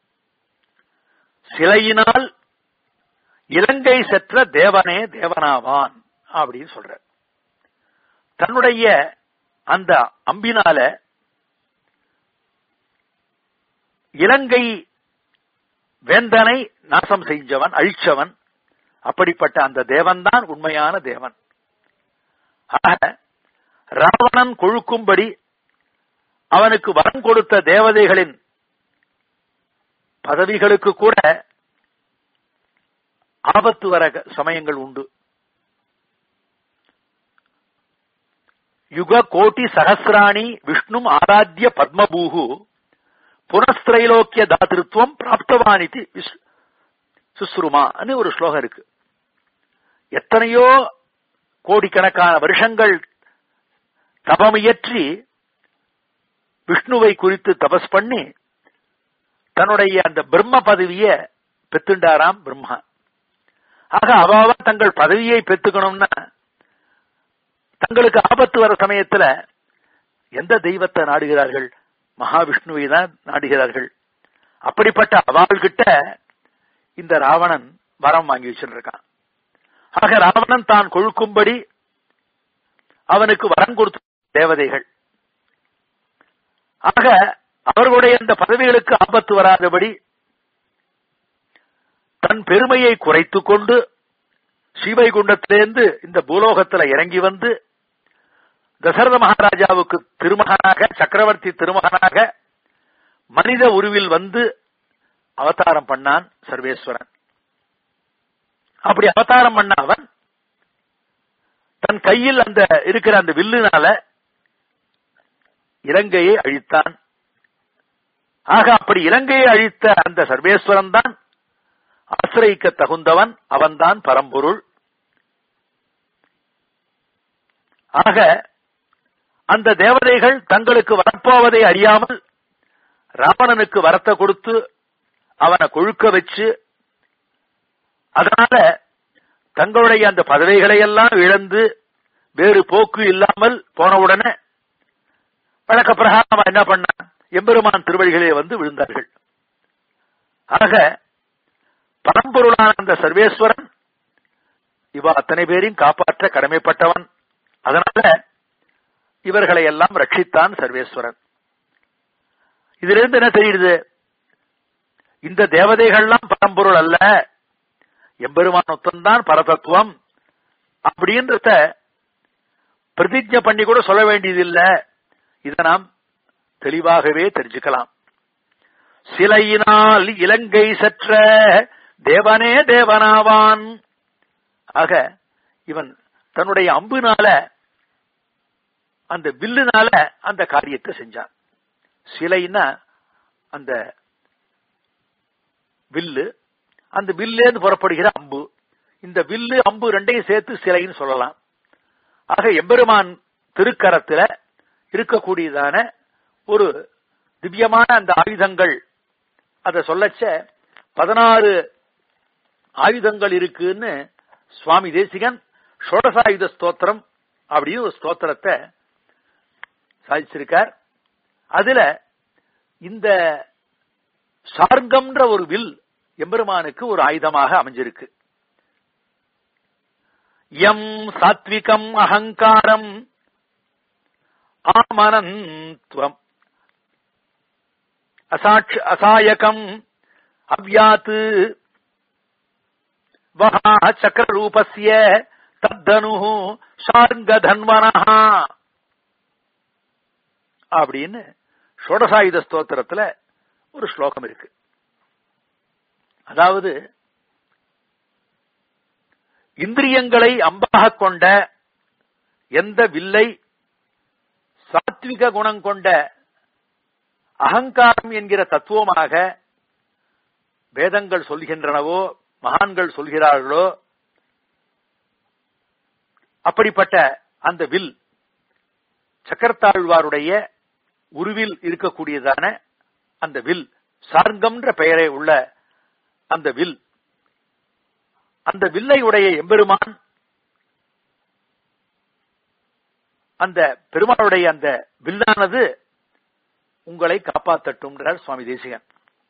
சிலையினால் இலங்கை செற்ற தேவனே தேவனாவான் அப்படின்னு சொல்றார் தன்னுடைய அந்த அம்பினால இலங்கை வேந்தனை நாசம் செஞ்சவன் அழிச்சவன் அப்படிப்பட்ட அந்த தேவன்தான் உண்மையான தேவன் ஆக ராவணன் கொழுக்கும்படி அவனுக்கு வரம் கொடுத்த தேவதைகளின் பதவிகளுக்கு கூட ஆபத்து வர சமயங்கள் உண்டு யுக கோட்டி சகசிராணி விஷ்ணும் ஆராத்திய பத்மபூகு புனஸ்திரைலோக்கிய தாதிருத்துவம் பிராப்தவானிதி சுஸ்ருமான்னு ஒரு ஸ்லோகம் இருக்கு எத்தனையோ கோடிக்கணக்கான வருஷங்கள் தபமியற்றி விஷ்ணுவை குறித்து தபஸ் பண்ணி தன்னுடைய அந்த பிரம்ம பதவிய பெத்துண்டாராம் பிரம்மா ஆக அவாவ தங்கள் பதவியை பெத்துக்கணும்னா தங்களுக்கு ஆபத்து வர சமயத்துல எந்த தெய்வத்தை நாடுகிறார்கள் மகாவிஷ்ணுவை தான் நாடுகிறார்கள் அப்படிப்பட்ட அவள்கிட்ட இந்த ராவணன் வரம் வாங்கி வச்சிருக்கான் ஆக ராவணன் தான் கொழுக்கும்படி அவனுக்கு வரம் கொடுத்த தேவதைகள் ஆக அவர்களுடைய அந்த பதவிகளுக்கு ஆபத்து வராதபடி தன் பெருமையை குறைத்துக் கொண்டு ஸ்ரீவைகுண்டத்திலிருந்து இந்த பூலோகத்தில் இறங்கி வந்து தசரத மகாராஜாவுக்கு திருமகனாக சக்கரவர்த்தி திருமகனாக மனித உருவில் வந்து அவதாரம் பண்ணான் சர்வேஸ்வரன் அப்படி அவதாரம் பண்ண அவன் தன் கையில் அந்த இருக்கிற அந்த வில்லுனால இலங்கையை அழித்தான் ஆக அப்படி இலங்கையை அழித்த அந்த சர்வேஸ்வரன் தான் ஆசிரியிக்க தகுந்தவன் அவன்தான் பரம்பொருள் ஆக அந்த தேவதைகள் தங்களுக்கு வரப்போவதை அறியாமல் ராவணனுக்கு வரத்தை கொடுத்து அவனை கொழுக்க வச்சு அதனால தங்களுடைய அந்த பதவிகளை எல்லாம் இழந்து வேறு போக்கு இல்லாமல் போனவுடனே வழக்க பிரகாரம் என்ன பண்ண எம்பெருமான் திருவழிகளே வந்து விழுந்தார்கள் ஆக பரம்பொருளான அந்த சர்வேஸ்வரன் இவ அத்தனை பேரையும் காப்பாற்ற கடமைப்பட்டவன் அதனால இவர்களை எல்லாம் ரட்சித்தான் சர்வேஸ்வரன் இதிலிருந்து என்ன தெரியுது இந்த தேவதைகள்லாம் பரம்பொருள் அல்ல எம்பெருமான் ஒத்தந்தான் பரதத்துவம் அப்படின்றத பிரதிஜை பண்ணி கூட சொல்ல வேண்டியதில்லை இதை நாம் தெளிவாகவே தெரிஞ்சுக்கலாம் சிலையினால் இலங்கை சற்ற தேவனே தேவனாவான் ஆக இவன் தன்னுடைய அம்புனால அந்த வில்லுனால அந்த காரியத்தை செஞ்சான் சிலைன்னா அந்த வில்லு அந்த வில்லேந்து புறப்படுகிற அம்பு இந்த வில்லு அம்பு ரெண்டையும் சேர்த்து சிலைன்னு சொல்லலாம் ஆக எம்பெருமான் திருக்கரத்துல இருக்கக்கூடியதான ஒரு திவ்யமான அந்த ஆயுதங்கள் அத சொல்லச்ச பதினாறு ஆயுதங்கள் இருக்குன்னு சுவாமி தேசிகன் ஷோடசாயுத ஸ்தோத்திரம் அப்படின்னு ஒரு ஸ்தோத்திரத்தை சாதிச்சிருக்கார் அதுல இந்த சார்கம்ன்ற ஒரு வில் எம்பெருமானுக்கு ஒரு ஆயுதமாக அமைஞ்சிருக்கு எம் சாத்விகம் அகங்காரம் ஆமனந்த்வம் அசாட்ச அசாயகம் அவ்யாத்து வஹா சக்கரரூபஸ்ய தத்தனு சார்கதன்வனஹா அப்படின்னு ஷோடசாயுத ஸ்தோத்திரத்துல ஒரு ஸ்லோகம் இருக்கு அதாவது இந்திரியங்களை அம்பாக கொண்ட எந்த வில்லை சாத்விக குணம் கொண்ட அகங்காரம் என்கிற தத்துவமாக வேதங்கள் சொல்கின்றனவோ மகான்கள் சொல்கிறார்களோ அப்படிப்பட்ட அந்த வில் சக்கரத்தாழ்வாருடைய உருவில் இருக்கக்கூடியதான அந்த வில் சார்கம்ன்ற பெயரை உள்ள அந்த வில் அந்த வில்லை உடைய எம்பெருமான் அந்த பெருமாளுடைய அந்த வில்லானது உங்களை காப்பாத்தட்டும்ன்றார் சுவாமி தேசிகன்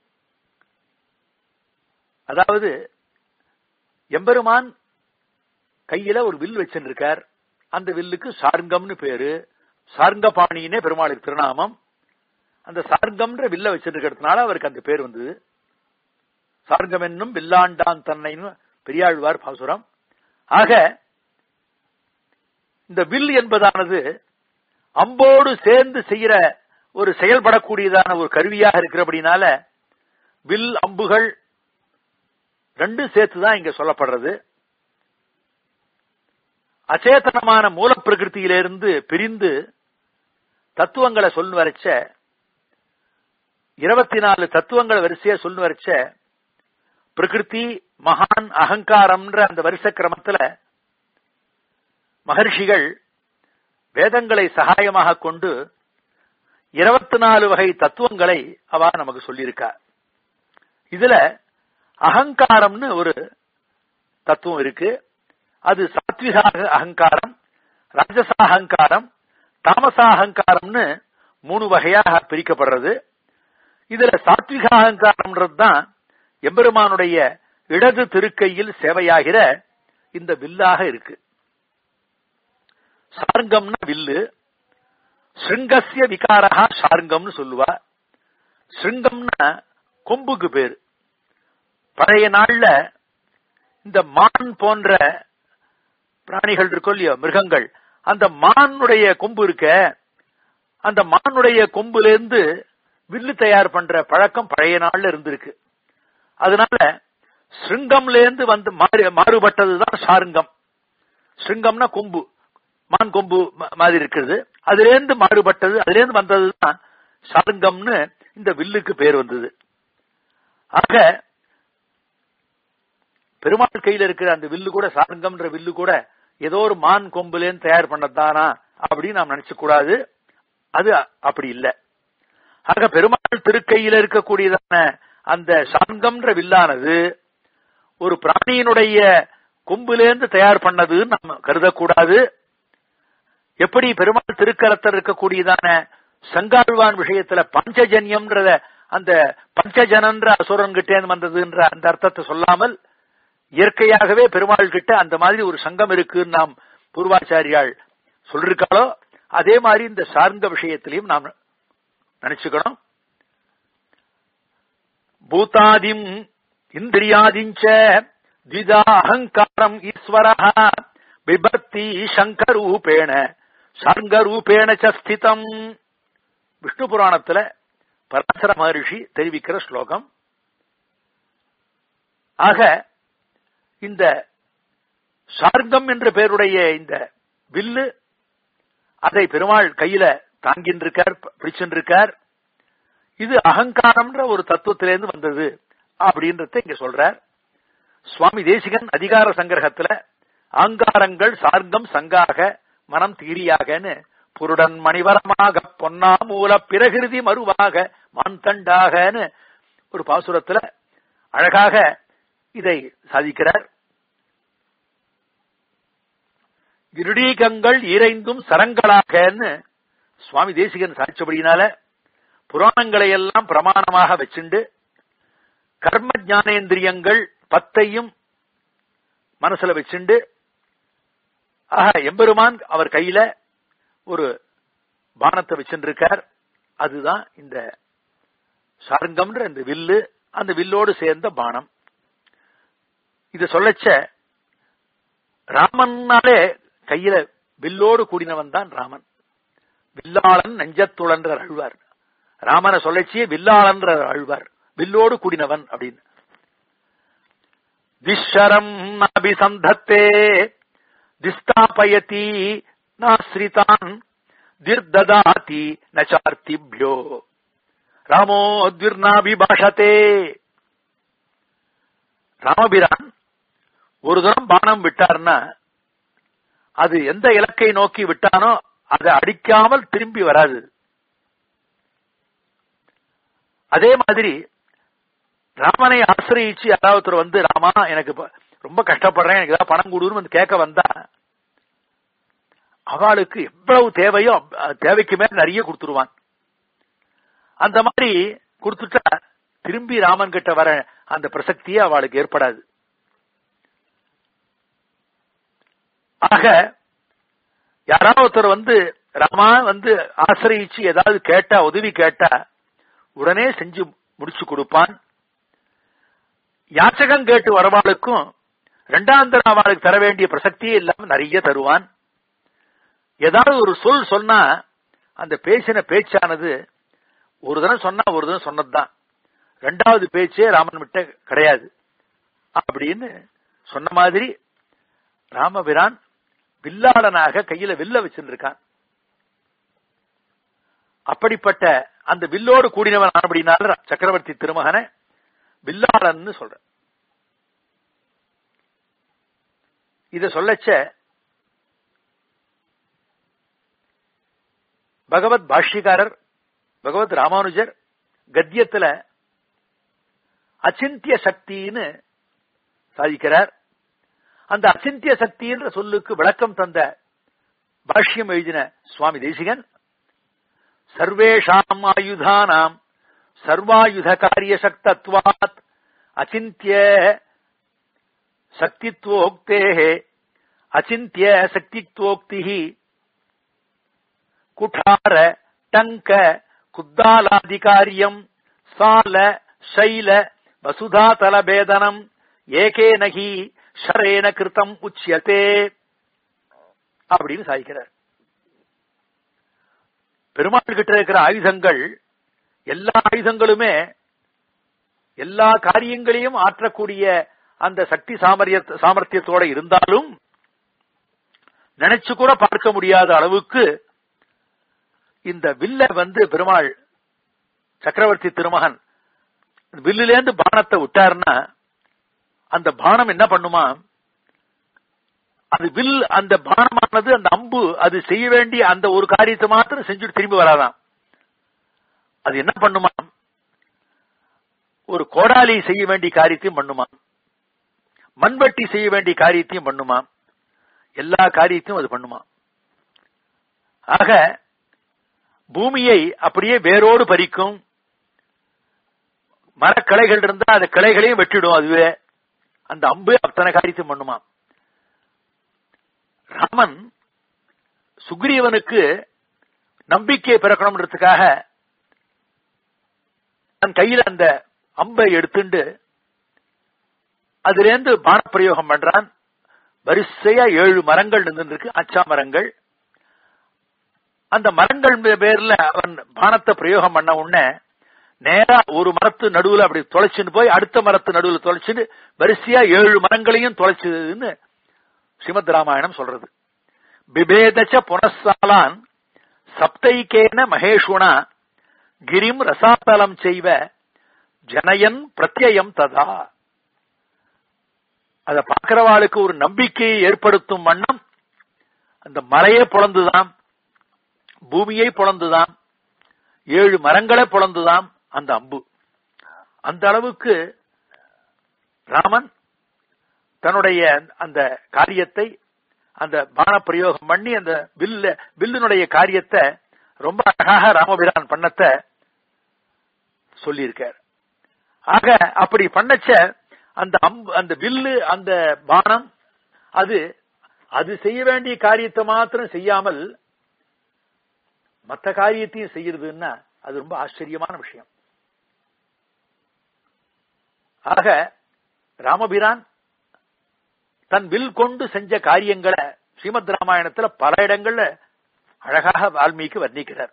அதாவது எம்பெருமான் கையில ஒரு வில் வச்சிருக்கார் அந்த வில்லுக்கு சார்ங்கம்னு பேரு சார்ங்கபாணினே பெருமாளுக்கு திருநாமம் அந்த சார்ங்கம்ன்ற வில்ல வச்சிருக்கிறதுனால அவருக்கு அந்த பேர் வந்தது சார்கம் என்னும் வில்லாண்டான் தன்னைன்னு பெரியாழ்வார் பாசுரம் ஆக இந்த வில் என்பதானது அம்போடு சேர்ந்து செய்யற ஒரு செயல்படக்கூடியதான ஒரு கருவியாக இருக்கிறபடினால வில் அம்புகள் ரெண்டும் சேர்த்துதான் இங்க சொல்லப்படுறது அச்சேதனமான மூலப்பிரகிருத்தியிலிருந்து பிரிந்து தத்துவங்களை சொல்லு வரைச்ச இருபத்தி நாலு தத்துவங்களை வரிசையா சொல்லு வரைச்ச பிரகிருதி மகான் அகங்காரம்ன்ற அந்த வரிசை கிரமத்துல மகர்ஷிகள் வேதங்களை சகாயமாக கொண்டு இருபத்தி நாலு வகை தத்துவங்களை அவ நமக்கு சொல்லியிருக்கா இதுல அகங்காரம்னு ஒரு தத்துவம் இருக்கு அது சாத்விக அகங்காரம் ராஜசா அகங்காரம் தாமசா அகங்காரம்னு மூணு வகையாக பிரிக்கப்படுறது இதுல சாத்விக அகங்காரம்ன்றது தான் எம்பெருமானுடைய இடது திருக்கையில் சேவையாகிற இந்த வில்லாக இருக்கு சார்ங்கம்னா வில்லு ஸ்ருங்கசிய விகாரா சார்ங்கம்னு சொல்லுவா ஸ்ருங்கம்னா கொம்புக்கு பேர் பழைய நாள்ல இந்த மான் போன்ற பிராணிகள் இருக்கும் இல்லையோ மிருகங்கள் அந்த மானுடைய கொம்பு இருக்க அந்த மானுடைய கொம்புல இருந்து வில்லு தயார் பண்ற பழக்கம் பழைய நாள்ல இருந்திருக்கு அதனால ஸ்ருங்கம்ல இருந்து வந்து மாறுபட்டதுதான் சாருங்கம் ஸ்ருங்கம்னா கொம்பு மான் கொம்பு மாதிரி இருக்கிறது அதுல இருந்து மாறுபட்டது அதுல இருந்து வந்ததுதான் சாருங்கம்னு இந்த வில்லுக்கு பேர் வந்தது ஆக பெருமாள் கையில இருக்கிற அந்த வில்லு கூட சாருங்கம்ன்ற வில்லு கூட ஏதோ ஒரு மான் கொம்புலேருந்து தயார் பண்ணதானா அப்படின்னு நாம் நினைச்ச கூடாது அது அப்படி இல்லை ஆக பெருமாள் திருக்கையில இருக்கக்கூடியதான அந்த சாங்கம்ன்ற வில்லானது ஒரு பிராணியினுடைய கொம்பிலேருந்து தயார் பண்ணதுன்னு நம்ம கருதக்கூடாது எப்படி பெருமாள் திருக்கரத்தில் இருக்கக்கூடியதான சங்காழ்வான் விஷயத்துல பஞ்சஜன்யம்ன்றத அந்த பஞ்சஜனன்ற அசுரன் கிட்டேந்து வந்ததுன்ற அந்த அர்த்தத்தை சொல்லாமல் இயற்கையாகவே பெருமாள் கிட்ட அந்த மாதிரி ஒரு சங்கம் இருக்குன்னு நாம் பூர்வாச்சாரியால் சொல்லிருக்காளோ அதே மாதிரி இந்த சார்ந்த விஷயத்திலையும் நாம் நினைச்சுக்கணும் பூதாதிம் இந்திரியாதிஞ்ச द्विधा அகங்காரம் ஈஸ்வர பிபர்த்தி சங்கரூபேண சங்கரூபேண ஸ்திதம் விஷ்ணு புராணத்துல பராசர மகரிஷி தெரிவிக்கிற ஸ்லோகம் ஆக இந்த சார்கம் என்ற பெயருடைய இந்த வில்லு அதை பெருமாள் கையில தாங்கின்றிருக்கார் பிடிச்சிருக்கார் இது அகங்காரம்ன்ற ஒரு தத்துவத்திலேருந்து வந்தது அப்படின்றத இங்க சொல்றார் சுவாமி தேசிகன் அதிகார சங்கிரகத்துல ஆங்காரங்கள் சார்கம் சங்காக மனம் தீரியாகன்னு புருடன் மணிவரமாக பொன்னா மூல பிரகிருதி மறுவாக மான்தண்டாகன்னு ஒரு பாசுரத்துல அழகாக இதை சாதிக்கிறார் இருடீகங்கள் இறைந்தும் சரங்களாகன்னு சுவாமி தேசிகன் சாட்சியபடியினால புராணங்களை எல்லாம் பிரமாணமாக வச்சுண்டு கர்ம ஞானேந்திரியங்கள் பத்தையும் மனசுல வச்சுண்டு ஆக எம்பெருமான் அவர் கையில ஒரு பானத்தை வச்சுருக்கார் அதுதான் இந்த சார்கம்ன்ற இந்த வில்லு அந்த வில்லோடு சேர்ந்த பானம் இத சொல்லச்ச ராமன்னாலே கையில வில்லோடு கூடினவன் தான் ராமன் வில்லாளன் நெஞ்சத்துளன்ற அழுவார் ராமனை சொல்லச்சியே வில்லாளன்ற அழுவார் வில்லோடு கூடினவன் அப்படின்னு திஷரம் அபிசந்தத்தே திஸ்தாபயதி நாஸ்ரிதான் திர்ததாதி நச்சார்த்திபியோ ராமோ திர்நாபிபாஷத்தே ராமபிரான் ஒரு தரம் பானம் விட்டார்னா அது எந்த இலக்கை நோக்கி விட்டானோ அதை அடிக்காமல் திரும்பி வராது அதே மாதிரி ராமனை ஆசிரியிச்சு யாராவது வந்து ராமா எனக்கு ரொம்ப கஷ்டப்படுறேன் எனக்கு ஏதாவது பணம் கொடுன்னு வந்து கேட்க வந்தா அவளுக்கு எவ்வளவு தேவையோ தேவைக்கு மேல நிறைய கொடுத்துருவான் அந்த மாதிரி கொடுத்துட்டா திரும்பி ராமன் கிட்ட வர அந்த பிரசக்தியே அவளுக்கு ஏற்படாது ஆக யாராவது ஒருத்தர் வந்து ராமா வந்து ஆசிரியிச்சு ஏதாவது கேட்டா உதவி கேட்டா உடனே செஞ்சு முடிச்சு கொடுப்பான் யாச்சகம் கேட்டு வரவாளுக்கும் இரண்டாந்தர அவளுக்கு தர வேண்டிய பிரசக்தியே இல்லாம நிறைய தருவான் ஏதாவது ஒரு சொல் சொன்னா அந்த பேசின பேச்சானது ஒரு தினம் சொன்னா ஒரு தினம் சொன்னதுதான் ரெண்டாவது பேச்சே ராமன் விட்ட கிடையாது அப்படின்னு சொன்ன மாதிரி ராமபிரான் வில்லாளனாக கையில வில்ல வச்சிருக்கான் அப்படிப்பட்ட அந்த வில்லோடு கூடினவன் அப்படின்னால சக்கரவர்த்தி திருமகனை வில்லாளன்னு சொல்ற இத சொல்லச்ச பகவத் பாஷ்யக்காரர் பகவத் ராமானுஜர் கத்தியத்துல அச்சிந்திய சக்தின்னு சாதிக்கிறார் அந்த அச்சிந்திய சக்தின்ற சொல்லுக்கு விளக்கம் தந்த பாஷ்யம் எழுதின சுவாமி தேசிகன் சர்வேஷாம் ஆயுதானாம் சர்வாயுத காரிய சக்தத்வாத் அச்சிந்திய சக்தித்வோக்தே அச்சிந்திய சக்தித்வோக்தி குठार டங்க குத்தாலாதிகாரியம் சால சைல வசுதாதல பேதனம் ஏகேன ஹி ஷரேன கிருத்தம் உச்சியத்தே அப்படின்னு சாதிக்கிறார் பெருமாள் கிட்ட இருக்கிற ஆயுதங்கள் எல்லா ஆயுதங்களுமே எல்லா காரியங்களையும் ஆற்றக்கூடிய அந்த சக்தி சாமரிய சாமர்த்தியத்தோட இருந்தாலும் நினைச்சு கூட பார்க்க முடியாத அளவுக்கு இந்த வில்ல வந்து பெருமாள் சக்கரவர்த்தி திருமகன் வில்லிலேந்து பானத்தை விட்டாருன்னா அந்த பானம் என்ன பண்ணுமா அது வில் அந்த பானமானது அந்த அம்பு அது செய்ய வேண்டிய அந்த ஒரு காரியத்தை மாத்திரம் செஞ்சுட்டு திரும்பி வராதாம் அது என்ன பண்ணுமா ஒரு கோடாலி செய்ய வேண்டிய காரியத்தையும் பண்ணுமா மண்வட்டி செய்ய வேண்டிய காரியத்தையும் பண்ணுமா எல்லா காரியத்தையும் அது பண்ணுமா ஆக பூமியை அப்படியே வேரோடு பறிக்கும் மரக்கிளைகள் இருந்தா அந்த கிளைகளையும் வெட்டிடும் அதுவே அந்த அம்பு அத்தனை காரியத்தையும் பண்ணுமா ராமன் சுக்ரீவனுக்கு நம்பிக்கையை பிறக்கணும்ன்றதுக்காக தன் கையில அந்த அம்பை எடுத்துண்டு அதுல இருந்து பானப்பிரயோகம் பண்றான் வரிசையா ஏழு மரங்கள் நின்றுருக்கு அச்சா மரங்கள் அந்த மரங்கள் பேர்ல அவன் பானத்தை பிரயோகம் பண்ண உடனே நேரா ஒரு மரத்து நடுவுல அப்படி தொலைச்சுன்னு போய் அடுத்த மரத்து நடுவுல தொலைச்சுட்டு வரிசையா ஏழு மரங்களையும் தொலைச்சதுன்னு ஸ்ரீமத் ராமாயணம் சொல்றது பிபேதச்ச புனஸ்ஸாலான் சப்தைக்கேன மகேஷுனா கிரிம் ரசாத்தலம் செய்வ ஜனயன் பிரத்யயம் ததா அத பார்க்கிறவாளுக்கு ஒரு நம்பிக்கையை ஏற்படுத்தும் வண்ணம் அந்த மலையே பொழந்துதான் பூமியை பொழந்துதான் ஏழு மரங்களை பொழந்துதான் அந்த அம்பு அந்த அளவுக்கு ராமன் தன்னுடைய அந்த காரியத்தை அந்த பான பிரயோகம் பண்ணி அந்த வில்ல வில்லினுடைய காரியத்தை ரொம்ப அழகாக ராமபிரான் பண்ணத்த சொல்லியிருக்கார் ஆக அப்படி பண்ணச்ச அந்த அம்பு அந்த வில்லு அந்த பானம் அது அது செய்ய வேண்டிய காரியத்தை மாத்திரம் செய்யாமல் மற்ற காரியத்தையும் செய்யறதுன்னா அது ரொம்ப ஆச்சரியமான விஷயம் ஆக ராமபிரான் தன் வில் கொண்டு செஞ்ச காரியங்களை ஸ்ரீமத் ராமாயணத்துல பல இடங்கள்ல அழகாக வால்மீகி வர்ணிக்கிறார்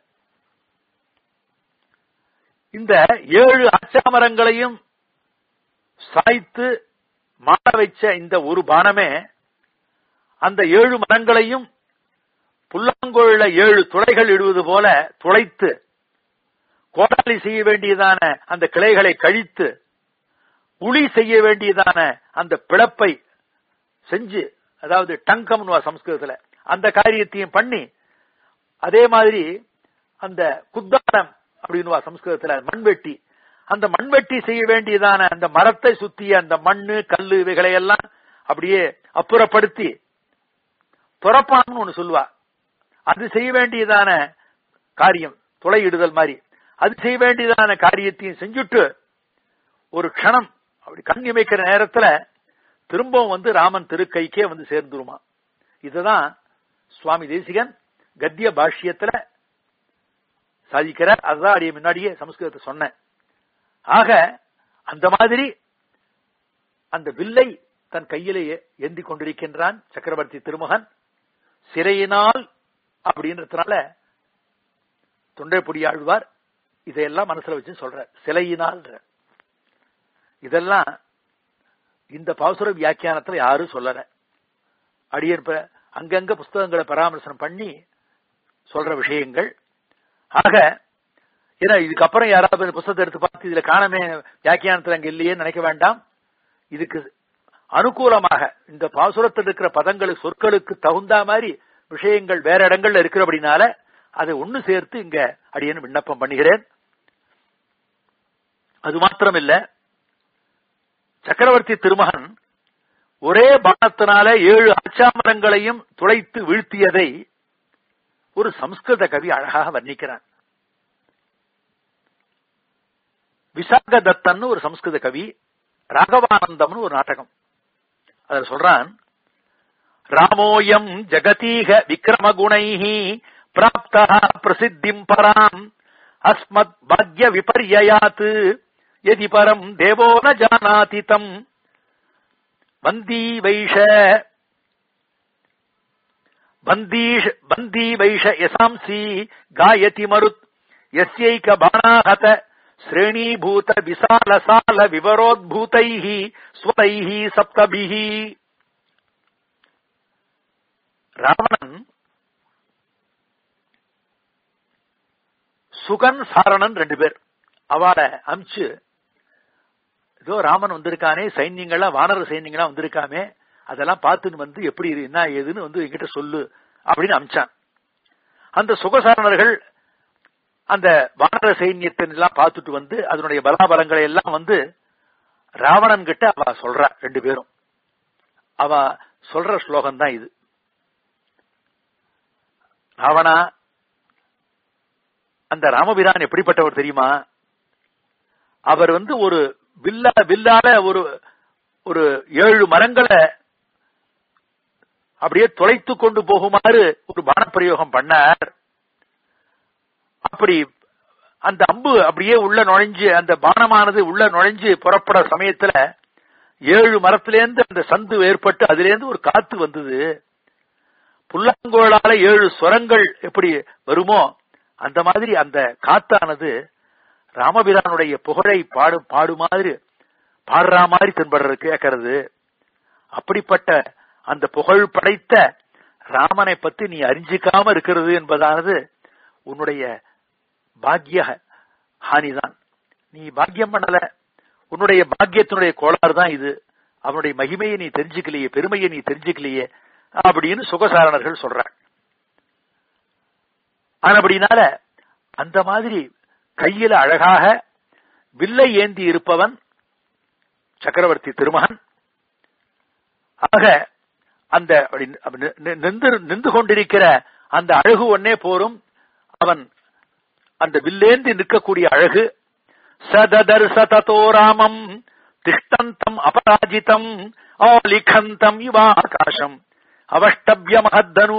இந்த ஏழு அச்சாமரங்களையும் சாய்த்து மாற வைச்ச இந்த ஒரு பானமே அந்த ஏழு மரங்களையும் புல்லாங்குழல ஏழு துளைகள் இடுவது போல துளைத்து கோடாலி செய்ய வேண்டியதான அந்த கிளைகளை கழித்து உளி செய்ய வேண்டியதான அந்த பிளப்பை செஞ்சு அதாவது டங்கம் சம்ஸ்கிருதத்துல அந்த காரியத்தையும் பண்ணி அதே மாதிரி அந்த குத்தாரம் அப்படின்னு சம்ஸ்கிருதத்துல மண்வெட்டி அந்த மண்வெட்டி செய்ய வேண்டியதான அந்த மரத்தை சுத்திய அந்த மண்ணு கல்லு இவைகளை எல்லாம் அப்படியே அப்புறப்படுத்தி துறப்பான்னு ஒண்ணு சொல்லுவா அது செய்ய வேண்டியதான காரியம் துளையிடுதல் மாதிரி அது செய்ய வேண்டியதான காரியத்தையும் செஞ்சுட்டு ஒரு க்ஷணம் அப்படி கண் இமைக்கிற நேரத்துல திரும்பவும் வந்து ராமன் திருக்கைக்கே வந்து சேர்ந்துருமா இதுதான் சுவாமி தேசிகன் கத்திய பாஷ்யத்துல சாதிக்கிறார் அதுதான் அடிய முன்னாடியே சமஸ்கிருதத்தை சொன்னேன் ஆக அந்த மாதிரி அந்த வில்லை தன் கையிலே ஏந்தி கொண்டிருக்கின்றான் சக்கரவர்த்தி திருமகன் சிறையினால் அப்படின்றதுனால தொண்டைப்பொடி ஆழ்வார் இதையெல்லாம் மனசுல வச்சு சொல்ற சிலையினால் இதெல்லாம் இந்த பாசுர வியாக்கியானத்துல யாரும் சொல்லல அடியன் அங்கங்க புஸ்தகங்களை பராமர்சனம் பண்ணி சொல்ற விஷயங்கள் ஆக ஏன்னா இதுக்கப்புறம் யாராவது புஸ்தகத்தை எடுத்து பார்த்து இதுல காணமே வியாக்கியானத்துல அங்க இல்லையே நினைக்க வேண்டாம் இதுக்கு அனுகூலமாக இந்த பாசுரத்தில் இருக்கிற பதங்களுக்கு சொற்களுக்கு தகுந்த மாதிரி விஷயங்கள் வேற இடங்கள்ல இருக்கிறபடினால அதை ஒண்ணு சேர்த்து இங்க அடியன் விண்ணப்பம் பண்ணுகிறேன் அது மாத்திரமில்ல சக்கரவர்த்தி திருமகன் ஒரே பானத்தினால ஏழு அச்சாமரங்களையும் துளைத்து வீழ்த்தியதை ஒரு சம்ஸ்கிருத கவி அழகாக வர்ணிக்கிறான் விசாக தத்தன் ஒரு சம்ஸ்கிருத கவி ராகவானந்தம்னு ஒரு நாடகம் அதில் சொல்றான் ராமோயம் ஜகதீக விக்ரமகுணை பிராப்தா பிரசித்திம் பராம் அஸ்மத் பாக்ய விபர்யாத் எதி பரம் தேவோ ந ஜானாதி தம் வந்தி வைஷ பந்தீஷ் பந்தி வைஷ யசாம்சி காயதி மருத் யஸ்யைக பாணாஹத ஸ்ரேணீபூத விசால சால விவரோத்பூதைः ஸ்வதைः சப்தபிः ராவணன் சுகன் சாரணன் ரெண்டு பேர் அவளை அமிச்சு ஏதோ ராமன் வந்திருக்கானே சைன்யங்கள்லாம் வானர சைன்யங்கள்லாம் வந்திருக்காமே அதெல்லாம் பார்த்துன்னு வந்து எப்படி என்ன ஏதுன்னு வந்து என்கிட்ட சொல்லு அப்படின்னு அமிச்சான் அந்த சுகசாரணர்கள் அந்த வானர சைன்யத்தை எல்லாம் பார்த்துட்டு வந்து அதனுடைய பலாபலங்களை எல்லாம் வந்து ராவணன் கிட்ட அவ சொல்றா ரெண்டு பேரும் அவ சொல்ற ஸ்லோகம் தான் இது ராவணா அந்த ராமபிரான் எப்படிப்பட்டவர் தெரியுமா அவர் வந்து ஒரு வில்லா வில்லால ஒரு ஒரு ஏழு மரங்களை அப்படியே தொலைத்து கொண்டு போகுமாறு ஒரு பானப்பிரயோகம் பண்ணார் அப்படி அந்த அம்பு அப்படியே உள்ள நுழைஞ்சு அந்த பானமானது உள்ள நுழைஞ்சு புறப்பட சமயத்துல ஏழு மரத்திலேருந்து அந்த சந்து ஏற்பட்டு அதிலேருந்து ஒரு காத்து வந்தது புல்லாங்கோளால ஏழு ஸ்வரங்கள் எப்படி வருமோ அந்த மாதிரி அந்த காத்தானது ராமபிரானுடைய புகழை பாடு பாடு மாதிரி பாடுற மாதிரி தென்படுறது கேட்கறது அப்படிப்பட்ட அந்த புகழ் படைத்த ராமனை பத்தி நீ அறிஞ்சிக்காம இருக்கிறது என்பதானது உன்னுடைய பாக்கிய ஹானிதான் நீ பாக்கியம் பண்ணல உன்னுடைய பாக்கியத்தினுடைய கோளாறு தான் இது அவனுடைய மகிமையை நீ தெரிஞ்சுக்கலையே பெருமையை நீ தெரிஞ்சுக்கலையே அப்படின்னு சுகசாரணர்கள் சொல்றாங்க ஆனபடினால அந்த மாதிரி கையில அழகாக வில்லை ஏந்தி இருப்பவன் சக்கரவர்த்தி திருமகன் ஆக அந்த நின்று நின்று கொண்டிருக்கிற அந்த அழகு ஒன்னே போரும் அவன் அந்த வில்லேந்தி நிற்கக்கூடிய அழகு சததர் சததோ ராமம் திஷ்டந்தம் அபராஜிதம் ஆலிகந்தம் இவாகாசம் அவஷ்டபிய மகத்தனு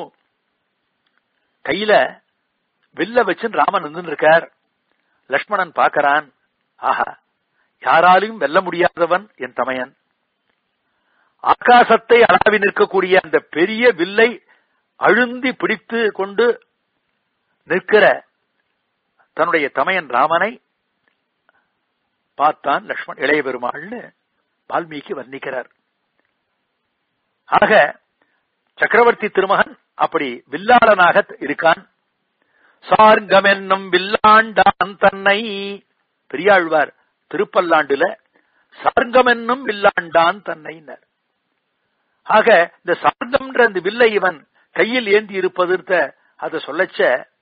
கையில வில்ல வச்சு ராமன் நின்று இருக்கார் லக்ஷ்மணன் பார்க்கறான் ஆஹா யாராலையும் வெல்ல முடியாதவன் என் தமையன் ஆகாசத்தை அளவி நிற்கக்கூடிய அந்த பெரிய வில்லை அழுந்தி பிடித்து கொண்டு நிற்கிற தன்னுடைய தமையன் ராமனை பார்த்தான் லக்ஷ்மண் இளைய பெருமாள்னு வால்மீகி வர்ணிக்கிறார் ஆக சக்கரவர்த்தி திருமகன் அப்படி வில்லாளனாக இருக்கான் சார்கம் என்னும் வில்லாண்டான் தன்னை பெரியாழ்வார் திருப்பல்லாண்டுல சார்கம் என்னும் வில்லாண்டான் தன்னைனர் ஆக இந்த சார்கம்ன்ற அந்த வில்லை இவன் கையில் ஏந்தி இருப்பது அதை சொல்லச்ச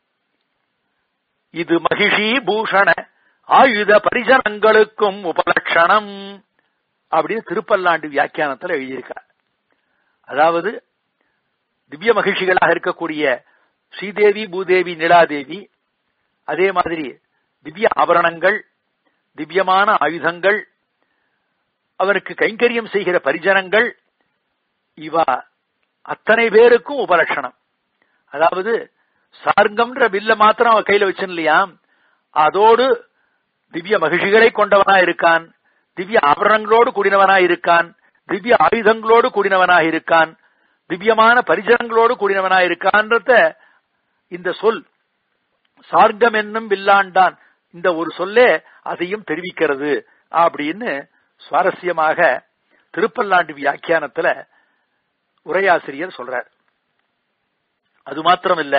இது மகிஷி பூஷண ஆயுத பரிசனங்களுக்கும் உபலட்சணம் அப்படின்னு திருப்பல்லாண்டு வியாக்கியானத்தில் எழுதியிருக்கார் அதாவது திவ்ய மகிழ்ச்சிகளாக இருக்கக்கூடிய ஸ்ரீதேவி பூதேவி நிலாதேவி அதே மாதிரி திவ்ய ஆபரணங்கள் திவ்யமான ஆயுதங்கள் அவனுக்கு கைங்கரியம் செய்கிற பரிஜனங்கள் இவா அத்தனை பேருக்கும் உபலட்சணம் அதாவது சார்கம்ன்ற வில்ல மாத்திரம் அவன் கையில வச்சு இல்லையா அதோடு திவ்ய மகிழ்ச்சிகளை கொண்டவனா இருக்கான் திவ்ய ஆபரணங்களோடு கூடினவனா இருக்கான் திவ்ய ஆயுதங்களோடு கூடினவனாக இருக்கான் திவ்யமான பரிஜனங்களோடு கூடினவனா இருக்கான்றத இந்த சொல் சார்கம் என்னும் வில்லாண்டான் இந்த ஒரு சொல்லே அதையும் தெரிவிக்கிறது அப்படின்னு சுவாரஸ்யமாக திருப்பல்லாண்டு வியாக்கியானத்துல உரையாசிரியர் சொல்றார் அது மாத்திரமில்ல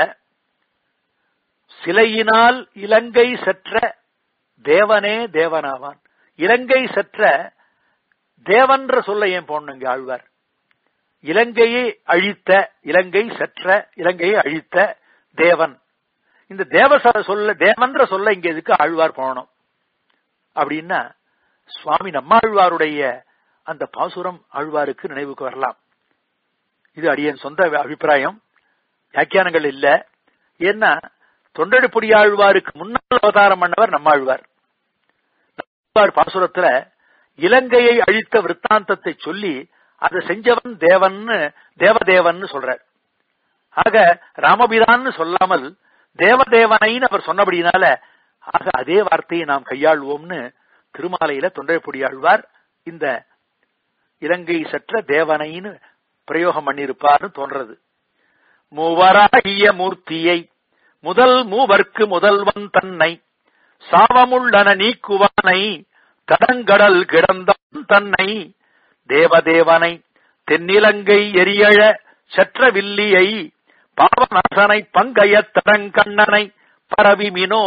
சிலையினால் இலங்கை சற்ற தேவனே தேவனாவான் இலங்கை சற்ற தேவன்ற சொல்ல ஏன் போடணுங்க ஆழ்வார் இலங்கையை அழித்த இலங்கை சற்ற இலங்கையை அழித்த தேவன் இந்த தேவ சொல்ல தேவன்ற சொல்ல இங்க எதுக்கு ஆழ்வார் போனோம் அப்படின்னா சுவாமி நம்மாழ்வாருடைய அந்த பாசுரம் ஆழ்வாருக்கு நினைவுக்கு வரலாம் இது அடியன் சொந்த அபிப்பிராயம் வியாக்கியானங்கள் இல்ல ஏன்னா தொண்டடிப்புடி ஆழ்வாருக்கு முன்னால் அவதாரம் பண்ணவர் நம்மாழ்வார் நம்மாழ்வார் பாசுரத்துல இலங்கையை அழித்த விற்த்தாந்தத்தை சொல்லி அதை செஞ்சவன் தேவன்னு தேவதேவன் சொல்றார் ஆக ராமபிரான்னு சொல்லாமல் தேவதேவனைன்னு அவர் சொன்னபடினால ஆக அதே வார்த்தையை நாம் கையாள்வோம்னு திருமாலையில தொண்டைப்பொடி ஆழ்வார் இந்த இலங்கை சற்ற தேவனைன்னு பிரயோகம் பண்ணியிருப்பார்னு தோன்றது மூவராகிய மூர்த்தியை முதல் மூவர்க்கு முதல்வன் தன்னை சாவமுள்ளன நீக்குவானை தடங்கடல் கிடந்தான் தன்னை தேவதேவனை தென்னிலங்கை எரியழ சற்ற வில்லியை பாவநாசனை பங்கைய தடங்கண்ணனை பரவிமினோ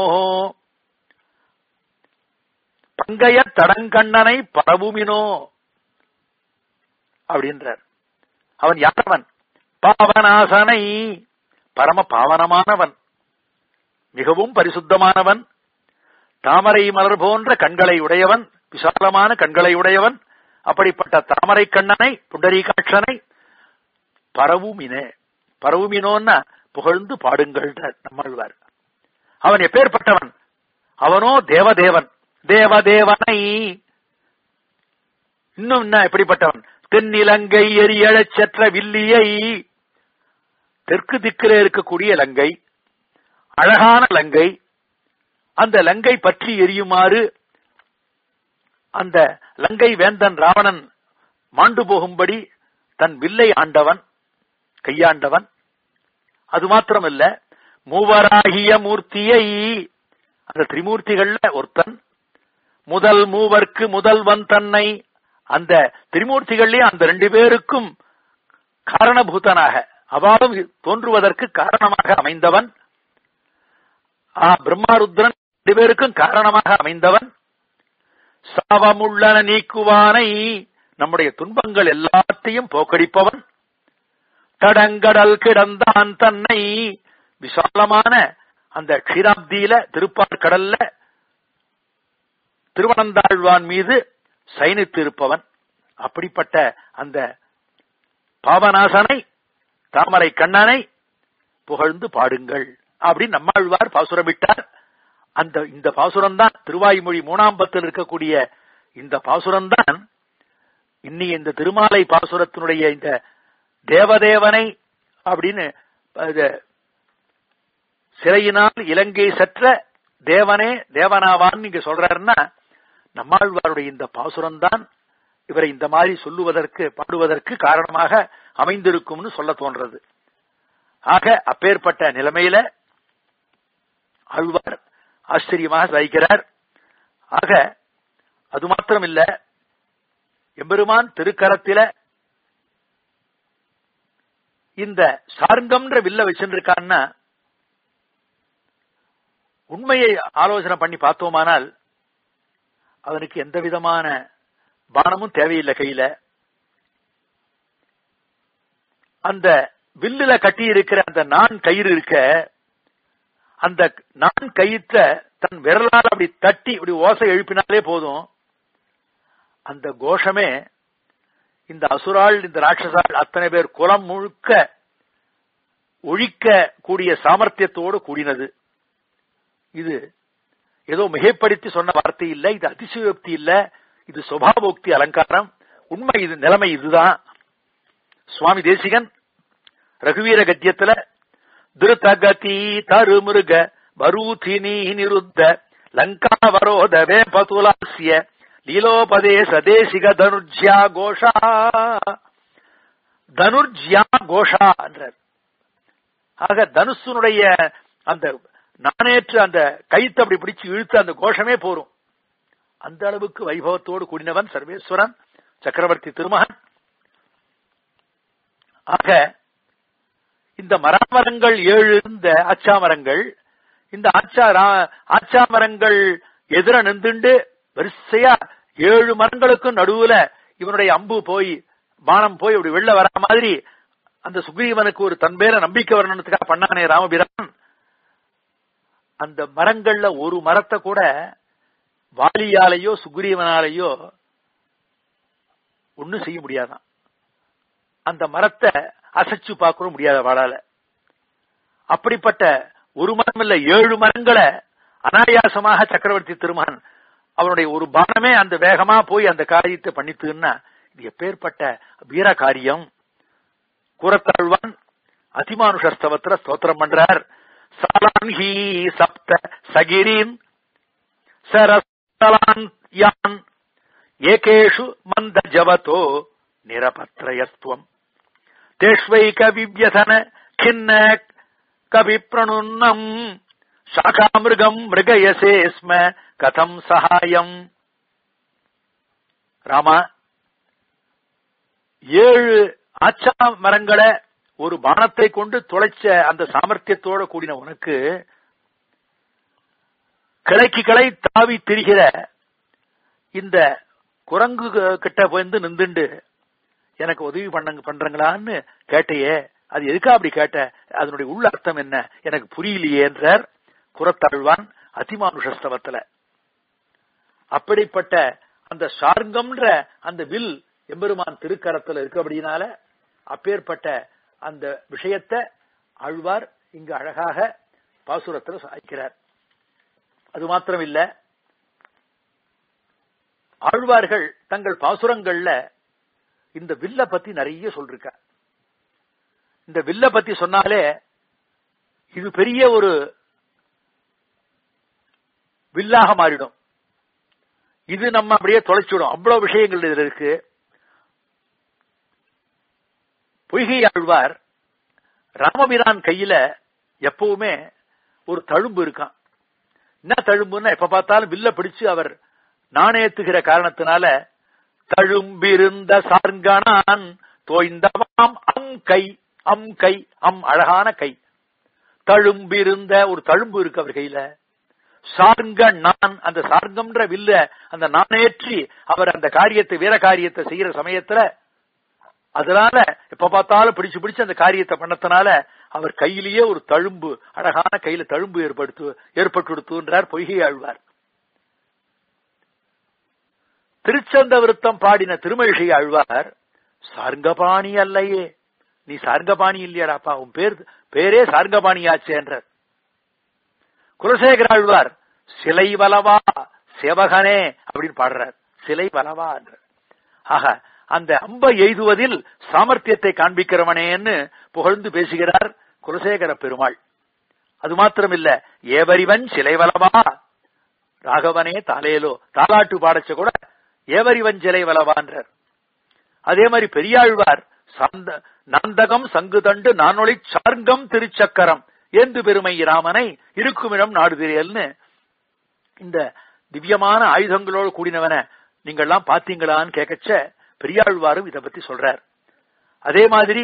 பங்கைய தடங்கண்ணனை பரவுமினோ அப்படின்றார் அவன் யாரவன் பாவநாசனை பரம பாவனமானவன் மிகவும் பரிசுத்தமானவன் தாமரை மலர் போன்ற கண்களை உடையவன் விசாலமான கண்களை உடையவன் அப்படிப்பட்ட தாமரை கண்ணனை புண்டரீகாட்சனை பரவுமினே பரவுமினோன்னா புகழ்ந்து பாடுங்கள் நம்மாழ்வார் அவன் எப்பேற்பட்டவன் அவனோ தேவதேவன் தேவதேவனை இன்னும் என்ன எப்படிப்பட்டவன் தென்னிலங்கை எரியழச் சற்ற வில்லியை தெற்கு திக்கிலே இருக்கக்கூடிய லங்கை அழகான லங்கை அந்த லங்கை பற்றி எரியுமாறு அந்த லங்கை வேந்தன் ராவணன் மாண்டு போகும்படி தன் வில்லை ஆண்டவன் கையாண்டவன் அது மாத்திரமல்ல மூவராகிய மூர்த்தியை அந்த திரிமூர்த்திகள்ல ஒருத்தன் முதல் மூவர்க்கு முதல்வன் தன்னை அந்த திரிமூர்த்திகள்லயே அந்த ரெண்டு பேருக்கும் காரணபூதனாக அவாலும் தோன்றுவதற்கு காரணமாக அமைந்தவன் ஆ பிரம்மாருத்ரன் ரெண்டு பேருக்கும் காரணமாக அமைந்தவன் சாவமுள்ளன நீக்குவானை நம்முடைய துன்பங்கள் எல்லாத்தையும் போக்கடிப்பவன் தடங்கடல் கிடந்தான் தன்னை விசாலமான அந்த க்ஷீராப்தியில திருப்பார்கடல்ல திருவனந்தாழ்வான் மீது சயனித்து இருப்பவன் அப்படிப்பட்ட அந்த பாவநாசனை தாமரை கண்ணனை புகழ்ந்து பாடுங்கள் அப்படின்னு நம்மாழ்வார் பாசுரமிட்டார் அந்த இந்த பாசுரம் தான் திருவாய்மொழி மூணாம் பத்தில் இருக்கக்கூடிய இந்த பாசுரம் தான் இன்னி இந்த திருமாலை பாசுரத்தினுடைய இந்த தேவதேவனை அப்படின்னு இது சிறையினால் இலங்கை சற்ற தேவனே தேவனாவான் இங்க சொல்றாருன்னா நம்மாழ்வாருடைய இந்த பாசுரம் தான் இவரை இந்த மாதிரி சொல்லுவதற்கு பாடுவதற்கு காரணமாக அமைந்திருக்கும்னு சொல்ல தோன்றது ஆக அப்பேற்பட்ட நிலைமையில ஆழ்வார் ஆச்சரியமாக சாய்க்கிறார் ஆக அது மாத்திரம் இல்ல எம்பெருமான் திருக்கரத்தில இந்த சார்ங்கம்ன்ற வில்ல வச்சிருக்கான்னா உண்மையை ஆலோசனை பண்ணி பார்த்தோமானால் அவனுக்கு எந்த விதமான பானமும் தேவையில்லை கையில அந்த வில்லுல கட்டி இருக்கிற அந்த நான் கயிறு இருக்க அந்த நான் கயிற்ற தன் விரலால் அப்படி தட்டி இப்படி ஓசை எழுப்பினாலே போதும் அந்த கோஷமே இந்த அசுராள் இந்த ராட்சசாள் அத்தனை பேர் குலம் முழுக்க ஒழிக்க கூடிய சாமர்த்தியத்தோடு கூடினது இது ஏதோ மிகைப்படுத்தி சொன்ன வார்த்தை இல்ல இது அதிசயோக்தி இல்ல இது சுபாவோக்தி அலங்காரம் உண்மை இது நிலைமை இதுதான் சுவாமி தேசிகன் ரகுவீர கத்தியத்துல திருத்தகதி தருமிருக பரூதினி நிருத்த லங்காவரோத வேபதுலாசிய லீலோபதேச தேசிக தனுர்ஜ்யா கோஷா தனுர்ஜ்யா கோஷா என்றார் ஆக தனுஷனுடைய அந்த நானேற்று அந்த கைத்து அப்படி பிடிச்சு இழுத்து அந்த கோஷமே போரும் அந்த அளவுக்கு வைபவத்தோடு கூடினவன் சர்வேஸ்வரன் சக்கரவர்த்தி திருமகன் ஆக இந்த மராமரங்கள் ஏழு இந்த ஆச்சாமரங்கள் இந்த ஆச்சா ஆச்சாமரங்கள் எதிர நின்றுண்டு வரிசையா ஏழு மரங்களுக்கும் நடுவுல இவனுடைய அம்பு போய் பானம் போய் அப்படி வெளில வர மாதிரி அந்த சுக்ரீவனுக்கு ஒரு தன் பேர நம்பிக்கை வரணுன்றதுக்காக பண்ணானே ராமபிரான் அந்த மரங்கள்ல ஒரு மரத்தை கூட வாலியாலேயோ சுக்ரீவனாலேயோ ஒண்ணும் செய்ய முடியாதான் அந்த மரத்தை அசைச்சு பார்க்க முடியாத வாழால அப்படிப்பட்ட ஒரு மரம் இல்ல ஏழு மரங்களை அனாயாசமாக சக்கரவர்த்தி திருமகன் அவனுடைய ஒரு பானமே அந்த வேகமா போய் அந்த காரியத்தை பண்ணித்துன்னா இது எப்பேற்பட்ட வீர காரியம் கூறத்தாழ்வான் அதிமானுஷஸ்தவத்துல ஸ்தோத்திரம் பண்றார் சாலான்ஹி சப்த சகிரீன் சரஸ்தலான் யான் ஏகேஷு மந்த ஜவதோ நிரபத்ரயஸ்துவம் தேஷ்வைக விவ்யசன கிண்ண கவி பிரணுன்னம் சாகாமிருகம் மிருகயசே ஸ்ம கதம் சகாயம் ராமா ஏழு ஆச்சா மரங்களை ஒரு பானத்தை கொண்டு துளைச்ச அந்த சாமர்த்தியத்தோட கூடின உனக்கு கிளைக்கு கிளை தாவி திரிகிற இந்த குரங்கு கிட்ட வந்து நின்றுண்டு எனக்கு உதவி பண்ண பண்றங்களான்னு கேட்டையே அது எதுக்கா அப்படி கேட்ட அதனுடைய உள்ள அர்த்தம் என்ன எனக்கு புரியலையே என்றார் குரத்தாழ்வான் அதிமானுஷஸ்தவத்துல அப்படிப்பட்ட அந்த சார்ங்கம்ன்ற அந்த வில் எம்பெருமான் திருக்கரத்துல இருக்கு அப்படின்னால அப்பேற்பட்ட அந்த விஷயத்தை ஆழ்வார் இங்கு அழகாக பாசுரத்தில் சாய்க்கிறார் அது மாத்திரம் இல்ல ஆழ்வார்கள் தங்கள் பாசுரங்கள்ல இந்த வில்ல பத்தி நிறைய சொல்லிருக்க இந்த வில்ல பத்தி சொன்னாலே இது பெரிய ஒரு வில்லாக மாறிடும் இது நம்ம அப்படியே தொலைச்சிடும் அவ்வளவு விஷயங்கள் இதுல இருக்கு பொய்கை ஆழ்வார் ராமபிரான் கையில எப்பவுமே ஒரு தழும்பு இருக்கான் என்ன தழும்புன்னா எப்ப பார்த்தாலும் வில்ல பிடிச்சு அவர் நாணயத்துகிற காரணத்தினால தழும்பிருந்த சார்கனான் தோய்ந்தவாம் அம் கை அம் கை அம் அழகான கை தழும்பிருந்த ஒரு தழும்பு இருக்கு அவர் கையில சார்ங்க நான் அந்த சார்ங்கம்ன்ற வில்ல அந்த நானேற்றி அவர் அந்த காரியத்தை வீர காரியத்தை செய்யற சமயத்துல அதனால எப்ப பார்த்தாலும் பிடிச்சு பிடிச்சு அந்த காரியத்தை பண்ணத்தினால அவர் கையிலேயே ஒரு தழும்பு அழகான கையில தழும்பு ஏற்படுத்து ஏற்பட்டுடுத்துன்றார் பொய்கை ஆழ்வார் திருச்சந்த விருத்தம் பாடின திருமழிசை ஆழ்வார் சார்ங்கபாணி அல்லையே நீ சார்ங்கபாணி இல்லையாடாப்பா உன் பேர் பேரே சார்ங்கபாணியாச்சு என்றார் குலசேகர ஆழ்வார் சிலை வலவா சேவகனே அப்படின்னு பாடுறார் சிலை வலவா என்றார் ஆக அந்த அம்பை எய்துவதில் சாமர்த்தியத்தை காண்பிக்கிறவனேன்னு புகழ்ந்து பேசுகிறார் குலசேகர பெருமாள் அது மாத்திரமில்ல ஏவரிவன் சிலை வலவா ராகவனே தாலேலோ தாலாட்டு பாடச்ச கூட ஏவரிவன் சிலை வலவான்றார் அதே மாதிரி பெரியாழ்வார் சந்த நந்தகம் சங்கு தண்டு நானொளி சார்கம் திருச்சக்கரம் ஏந்து பெருமை ராமனை இருக்குமிடம் நாடுதிரியல்னு இந்த திவ்யமான ஆயுதங்களோடு கூடினவன நீங்கள்லாம் பாத்தீங்களான்னு கேட்கச்ச பெரியாழ்வாரும் இதை பத்தி சொல்றார் அதே மாதிரி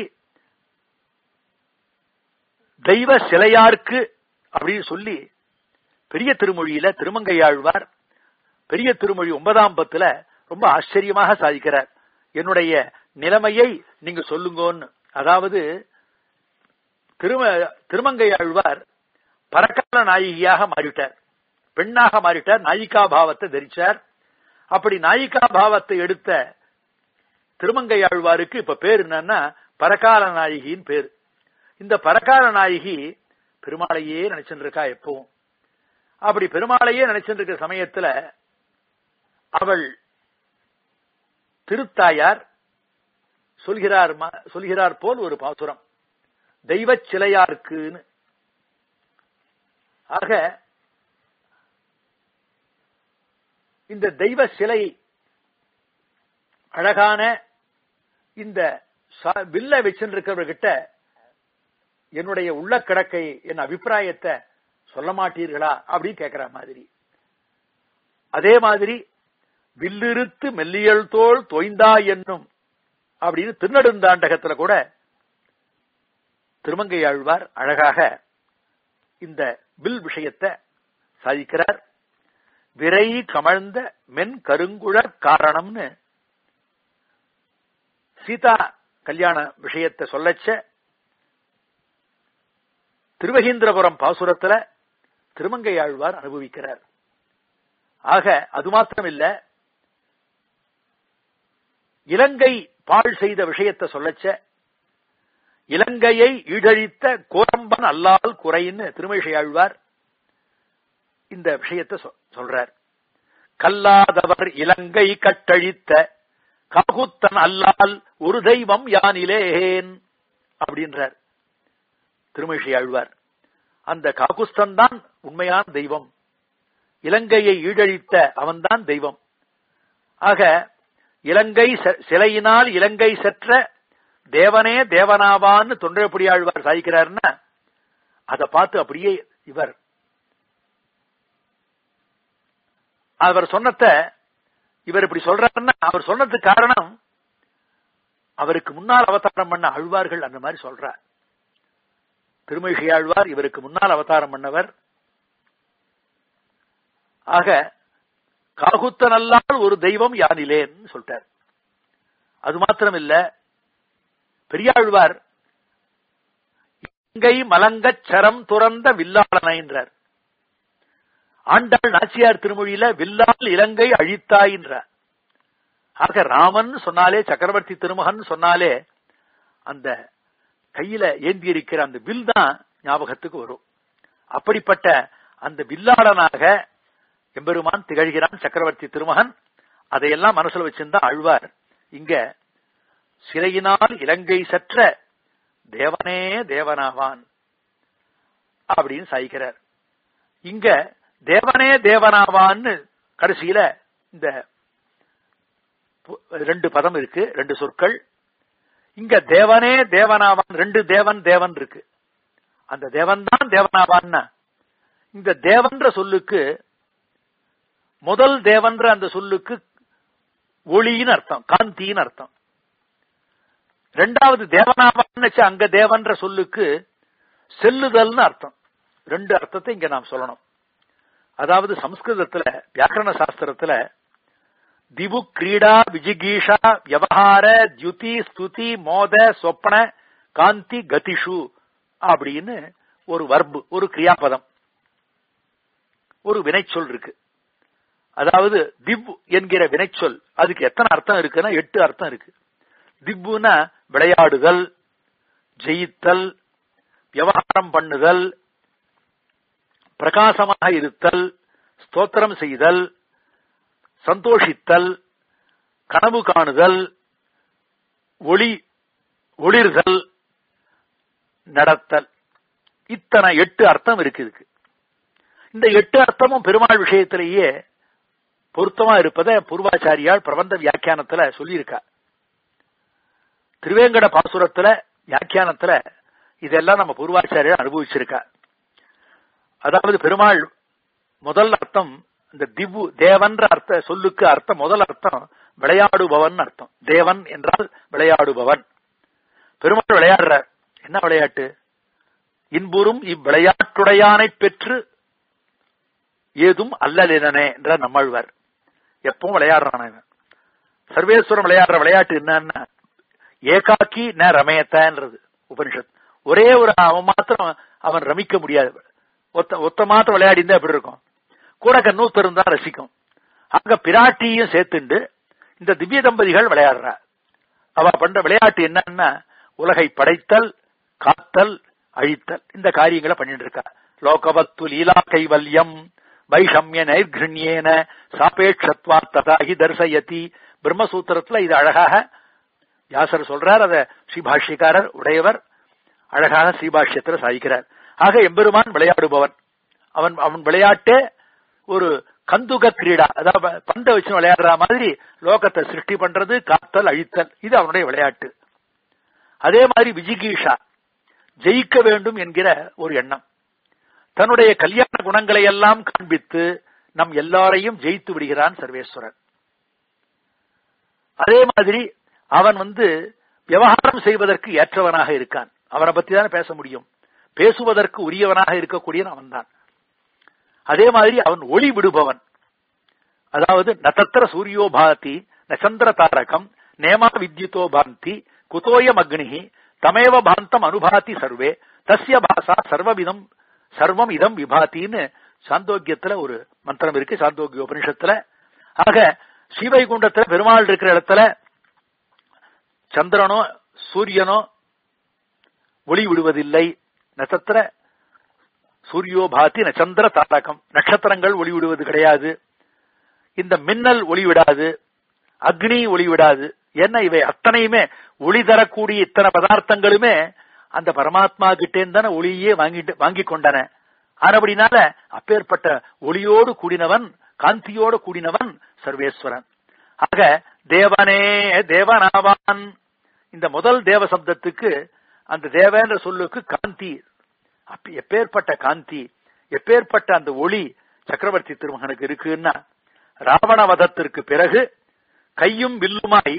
தெய்வ சிலையார்க்கு அப்படின்னு சொல்லி பெரிய திருமொழியில திருமங்கையாழ்வார் பெரிய திருமொழி ஒன்பதாம் பத்துல ரொம்ப ஆச்சரியமாக சாதிக்கிறார் என்னுடைய நிலைமையை நீங்க சொல்லுங்கன்னு அதாவது திரும திருமங்கை ஆழ்வார் பரக்கால நாயகியாக மாறிட்டார் பெண்ணாக மாறிட்டார் நாயிகா பாவத்தை தரிச்சார் அப்படி நாயிகா பாவத்தை எடுத்த திருமங்கை ஆழ்வாருக்கு இப்ப பேர் என்னன்னா பரகால நாயகியின் பேர் இந்த பரகால நாயகி பெருமாளையே நினைச்சுட்டு இருக்கா எப்பவும் அப்படி பெருமாளையே நினைச்சுட்டு இருக்க சமயத்துல அவள் திருத்தாயார் சொல்கிறார் சொல்கிறார் போல் ஒரு பாசுரம் தெய்வ சிலையாருக்குன்னு ஆக இந்த தெய்வ சிலை அழகான இந்த வில்ல வச்சிருக்கிறவர்கிட்ட என்னுடைய உள்ள கிடக்கை என் அபிப்பிராயத்தை சொல்ல மாட்டீர்களா அப்படின்னு கேட்கிற மாதிரி அதே மாதிரி வில்லிருத்து மெல்லியல் தோல் தொய்ந்தா என்னும் அப்படின்னு திருநெடுந்தாண்டகத்துல கூட திருமங்கை ஆழ்வார் அழகாக இந்த வில் விஷயத்தை சாதிக்கிறார் விரை கமழ்ந்த மென் கருங்குழற் காரணம்னு சீதா கல்யாண விஷயத்தை சொல்லச்ச திருவகீந்திரபுரம் பாசுரத்துல திருமங்கை ஆழ்வார் அனுபவிக்கிறார் ஆக அது மாத்திரமில்ல இலங்கை பாழ் செய்த விஷயத்தை சொல்லச்ச இலங்கையை ஈடழித்த கோரம்பன் அல்லால் குறைன்னு திருமழிசை ஆழ்வார் இந்த விஷயத்தை சொல்றார் கல்லாதவர் இலங்கை கட்டழித்த காகுத்தன் அல்லால் ஒரு தெய்வம் யானிலேன் அப்படின்றார் திருமழிசை ஆழ்வார் அந்த காகுஸ்தன் தான் உண்மையான தெய்வம் இலங்கையை ஈடழித்த அவன்தான் தெய்வம் ஆக இலங்கை சிலையினால் இலங்கை செற்ற தேவனே தேவனாவான்னு தொண்டரப்படி ஆழ்வார் சாதிக்கிறார்னா அதை பார்த்து அப்படியே இவர் அவர் சொன்னத இவர் இப்படி சொல்றாருன்னா அவர் சொன்னதுக்கு காரணம் அவருக்கு முன்னால் அவதாரம் பண்ண ஆழ்வார்கள் அந்த மாதிரி சொல்றார் திருமழிசை ஆழ்வார் இவருக்கு முன்னால் அவதாரம் பண்ணவர் ஆக காகுத்தனல்லால் ஒரு தெய்வம் யானிலேன்னு சொல்லிட்டார் அது மாத்திரம் இல்ல பெரியாழ்வார் இங்கை மலங்கச் சரம் துறந்த வில்லாளனைன்றார் ஆண்டாள் நாச்சியார் திருமொழியில வில்லால் இலங்கை அழித்தாயின்றார் ஆக ராமன் சொன்னாலே சக்கரவர்த்தி திருமகன் சொன்னாலே அந்த கையில ஏந்தி இருக்கிற அந்த வில் தான் ஞாபகத்துக்கு வரும் அப்படிப்பட்ட அந்த வில்லாளனாக எம்பெருமான் திகழ்கிறான் சக்கரவர்த்தி திருமகன் அதையெல்லாம் மனசுல வச்சிருந்தா அழ்வார் இங்க சிறையினால் இலங்கை சற்ற தேவனே தேவனாவான் அப்படின்னு சாய்க்கிறார் இங்க தேவனே தேவனாவான்னு கடைசியில இந்த ரெண்டு பதம் இருக்கு ரெண்டு சொற்கள் இங்க தேவனே தேவனாவான் ரெண்டு தேவன் தேவன் இருக்கு அந்த தேவன் தான் தேவனாவான்னா இந்த தேவன்ற சொல்லுக்கு முதல் தேவன்ற அந்த சொல்லுக்கு ஒளின்னு அர்த்தம் காந்தின்னு அர்த்தம் ரெண்டாவது தேவனாவான்னு வச்சு அங்க தேவன்ற சொல்லுக்கு செல்லுதல்னு அர்த்தம் ரெண்டு அர்த்தத்தை இங்க நாம் சொல்லணும் அதாவது சம்ஸ்கிருதத்துல வியாக்கரண சாஸ்திரத்துல திவு கிரீடா விஜிகீஷா வியவஹார தியுதி ஸ்துதி மோத சொப்பன காந்தி கதிஷு அப்படின்னு ஒரு வர்பு ஒரு கிரியாபதம் ஒரு வினைச்சொல் இருக்கு அதாவது திவ் என்கிற வினைச்சொல் அதுக்கு எத்தனை அர்த்தம் இருக்குன்னா எட்டு அர்த்தம் இருக்கு திவ்வுனா விளையாடுதல் ஜெயித்தல் விவகாரம் பண்ணுதல் பிரகாசமாக இருத்தல் ஸ்தோத்திரம் செய்தல் சந்தோஷித்தல் கனவு காணுதல் ஒளி ஒளிர்தல் நடத்தல் இத்தனை எட்டு அர்த்தம் இருக்கு இதுக்கு இந்த எட்டு அர்த்தமும் பெருமாள் விஷயத்திலேயே பொருத்தமா இருப்பதை பூர்வாச்சாரியால் பிரபந்த வியாக்கியானத்துல சொல்லியிருக்கா திருவேங்கட பாசுரத்துல வியாக்கியானத்துல இதெல்லாம் நம்ம பூர்வாச்சாரியால் அனுபவிச்சிருக்கா அதாவது பெருமாள் முதல் அர்த்தம் இந்த திவ்வு தேவன்ற அர்த்த சொல்லுக்கு அர்த்தம் முதல் அர்த்தம் விளையாடுபவன் அர்த்தம் தேவன் என்றால் விளையாடுபவன் பெருமாள் விளையாடுறார் என்ன விளையாட்டு இன்புறும் இவ்விளையாட்டுடையானை பெற்று ஏதும் அல்லலினனே என்ற நம்மாழ்வார் எப்பவும் விளையாடுறான் இவன் சர்வேஸ்வரம் விளையாடுற விளையாட்டு என்னன்னா ஏகாக்கி ந ரமயத்தன்றது உபனிஷத் ஒரே ஒரு அவன் மாத்திரம் அவன் ரமிக்க முடியாது ஒத்த ஒத்த மாத்திரம் விளையாடி இருந்தா எப்படி இருக்கும் கூட கண்ணூத்தர் இருந்தா ரசிக்கும் அங்க பிராட்டியும் சேர்த்துண்டு இந்த திவ்ய தம்பதிகள் விளையாடுறா அவ பண்ற விளையாட்டு என்னன்னா உலகை படைத்தல் காத்தல் அழித்தல் இந்த காரியங்களை பண்ணிட்டு இருக்கா லோகவத்து லீலா கைவல்யம் வைஷம்ய நைர்கிருண்யேன சாபேட்சத்வா ததாகி தர்சயதி பிரம்மசூத்திரத்துல இது அழகாக வியாசர் சொல்றார் அத ஸ்ரீபாஷ்யக்காரர் உடையவர் அழகாக ஸ்ரீபாஷ்யத்துல சாதிக்கிறார் ஆக எம்பெருமான் விளையாடுபவன் அவன் அவன் விளையாட்டே ஒரு கந்துக கிரீடா அதாவது பந்தை வச்சு விளையாடுற மாதிரி லோகத்தை சிருஷ்டி பண்றது காத்தல் அழித்தல் இது அவனுடைய விளையாட்டு அதே மாதிரி விஜிகீஷா ஜெயிக்க வேண்டும் என்கிற ஒரு எண்ணம் தன்னுடைய கல்யாண குணங்களை எல்லாம் காண்பித்து நம் எல்லாரையும் ஜெயித்து விடுகிறான் சர்வேஸ்வரன் அதே மாதிரி அவன் வந்து விவகாரம் செய்வதற்கு ஏற்றவனாக இருக்கான் அவனை பத்தி தானே பேச முடியும் பேசுவதற்கு உரியவனாக இருக்கக்கூடிய அவன் தான் அதே மாதிரி அவன் ஒளி விடுபவன் அதாவது நதத்திர சூரியோ பாதி நச்சந்திர தாரகம் நேமா வித்யுதோ பாந்தி குதோயம் அக்னி தமேவ பாந்தம் அனுபாதி சர்வே தஸ்ய பாசா சர்வவிதம் சர்வம் இதம் விபாத்தின்னு சாந்தோக்கியத்துல ஒரு மந்திரம் இருக்கு சாந்தோக்கிய உபனிஷத்துல ஆக ஸ்ரீவைகுண்டத்துல பெருமாள் இருக்கிற இடத்துல சந்திரனோ சூரியனோ ஒளி விடுவதில்லை நட்சத்திர சூரியோ பாதி நட்சந்திர தாரகம் நட்சத்திரங்கள் ஒளி விடுவது கிடையாது இந்த மின்னல் ஒளி விடாது அக்னி ஒளி விடாது என்ன இவை அத்தனையுமே ஒளி தரக்கூடிய இத்தனை பதார்த்தங்களுமே அந்த பரமாத்மா கிட்டேன்னு தானே ஒளியே வாங்கிட்டு வாங்கி கொண்டன ஆனபடினால அப்பேற்பட்ட ஒளியோடு கூடினவன் காந்தியோடு கூடினவன் சர்வேஸ்வரன் ஆக தேவனே தேவனாவான் இந்த முதல் தேவ சப்தத்துக்கு அந்த தேவன்ற சொல்லுக்கு காந்தி எப்பேற்பட்ட காந்தி எப்பேற்பட்ட அந்த ஒளி சக்கரவர்த்தி திருமகனுக்கு இருக்குன்னா ராவணவதத்திற்கு பிறகு கையும் வில்லுமாய்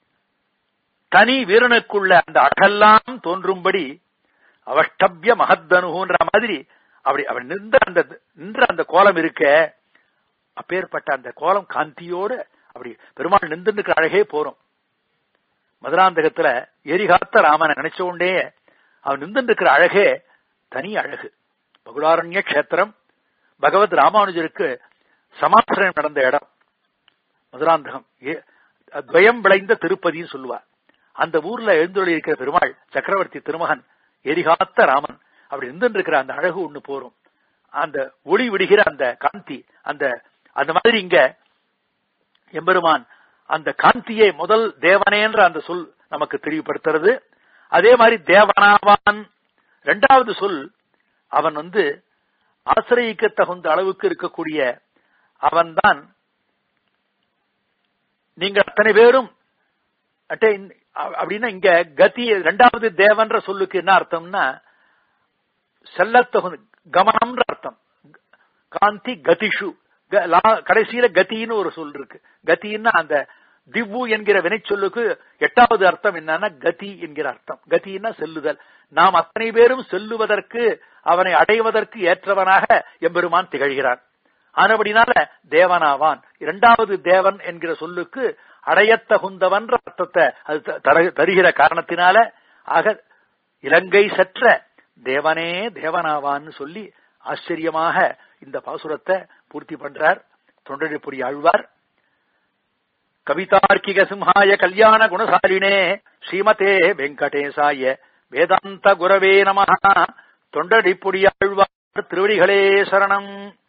தனி வீரனுக்குள்ள அந்த அகல்லாம் தோன்றும்படி அவஷ்டபிய மகத்தனுன்ற மாதிரி அப்படி அப்படி நின்ற அந்த நின்ற அந்த கோலம் இருக்க அப்பேற்பட்ட அந்த கோலம் காந்தியோடு அப்படி பெருமாள் நின்று அழகே போறோம் மதுராந்தகத்துல எரிகாத்த ராமனை நினைச்ச உண்டே அவன் நின்று இருக்கிற அழகே தனி அழகு பகுலாரண்ய கஷேத்திரம் பகவத் ராமானுஜருக்கு சமாசிரம் நடந்த இடம் மதுராந்தகம் துவயம் விளைந்த திருப்பதின்னு சொல்லுவார் அந்த ஊர்ல எழுந்தொழி இருக்கிற பெருமாள் சக்கரவர்த்தி திருமகன் எரிகாத்த ராமன் அப்படி நின்று இருக்கிற அந்த அழகு ஒண்ணு போறோம் அந்த ஒளி விடுகிற அந்த காந்தி அந்த அந்த மாதிரி இங்க எம்பெருமான் அந்த காந்தியை முதல் தேவனேன்ற அந்த சொல் நமக்கு தெளிவுபடுத்துறது அதே மாதிரி தேவனாவான் இரண்டாவது சொல் அவன் வந்து ஆசிரியக்க தகுந்த அளவுக்கு இருக்கக்கூடிய அவன்தான் நீங்க அத்தனை பேரும் அப்படின்னா இங்க கதி இரண்டாவது தேவன்ற சொல்லுக்கு என்ன அர்த்தம்னா செல்லத்தகுந்த கமனம்ன்ற அர்த்தம் காந்தி கதிஷு கடைசியில கத்தின்னு ஒரு சொல் இருக்கு கத்தின்னா அந்த திவ்வு என்கிற வினைச்சொல்லுக்கு எட்டாவது அர்த்தம் என்னன்னா கதி என்கிற அர்த்தம் கதின்னா செல்லுதல் நாம் அத்தனை பேரும் செல்லுவதற்கு அவனை அடைவதற்கு ஏற்றவனாக எம்பெருமான் திகழ்கிறான் ஆனபடினால தேவனாவான் இரண்டாவது தேவன் என்கிற சொல்லுக்கு அடையத்தகுந்தவன்ற அர்த்தத்தை அது த- தர- தருகிற காரணத்தினால ஆக இலங்கை சற்ற தேவனே தேவனாவான்னு சொல்லி ஆச்சரியமாக இந்த பாசுரத்தை பூர்த்தி பண்றார் தொண்டடிப்புரி ஆழ்வார் கவிதார்க்கிக சிம்ஹாய கல்யாண குணசாலினே ஸ்ரீமதே வெங்கடேசாய வேதாந்த குரவே நமஹ தொண்டடிப்புடி ஆழ்வார் திருவடிகளே சரணம்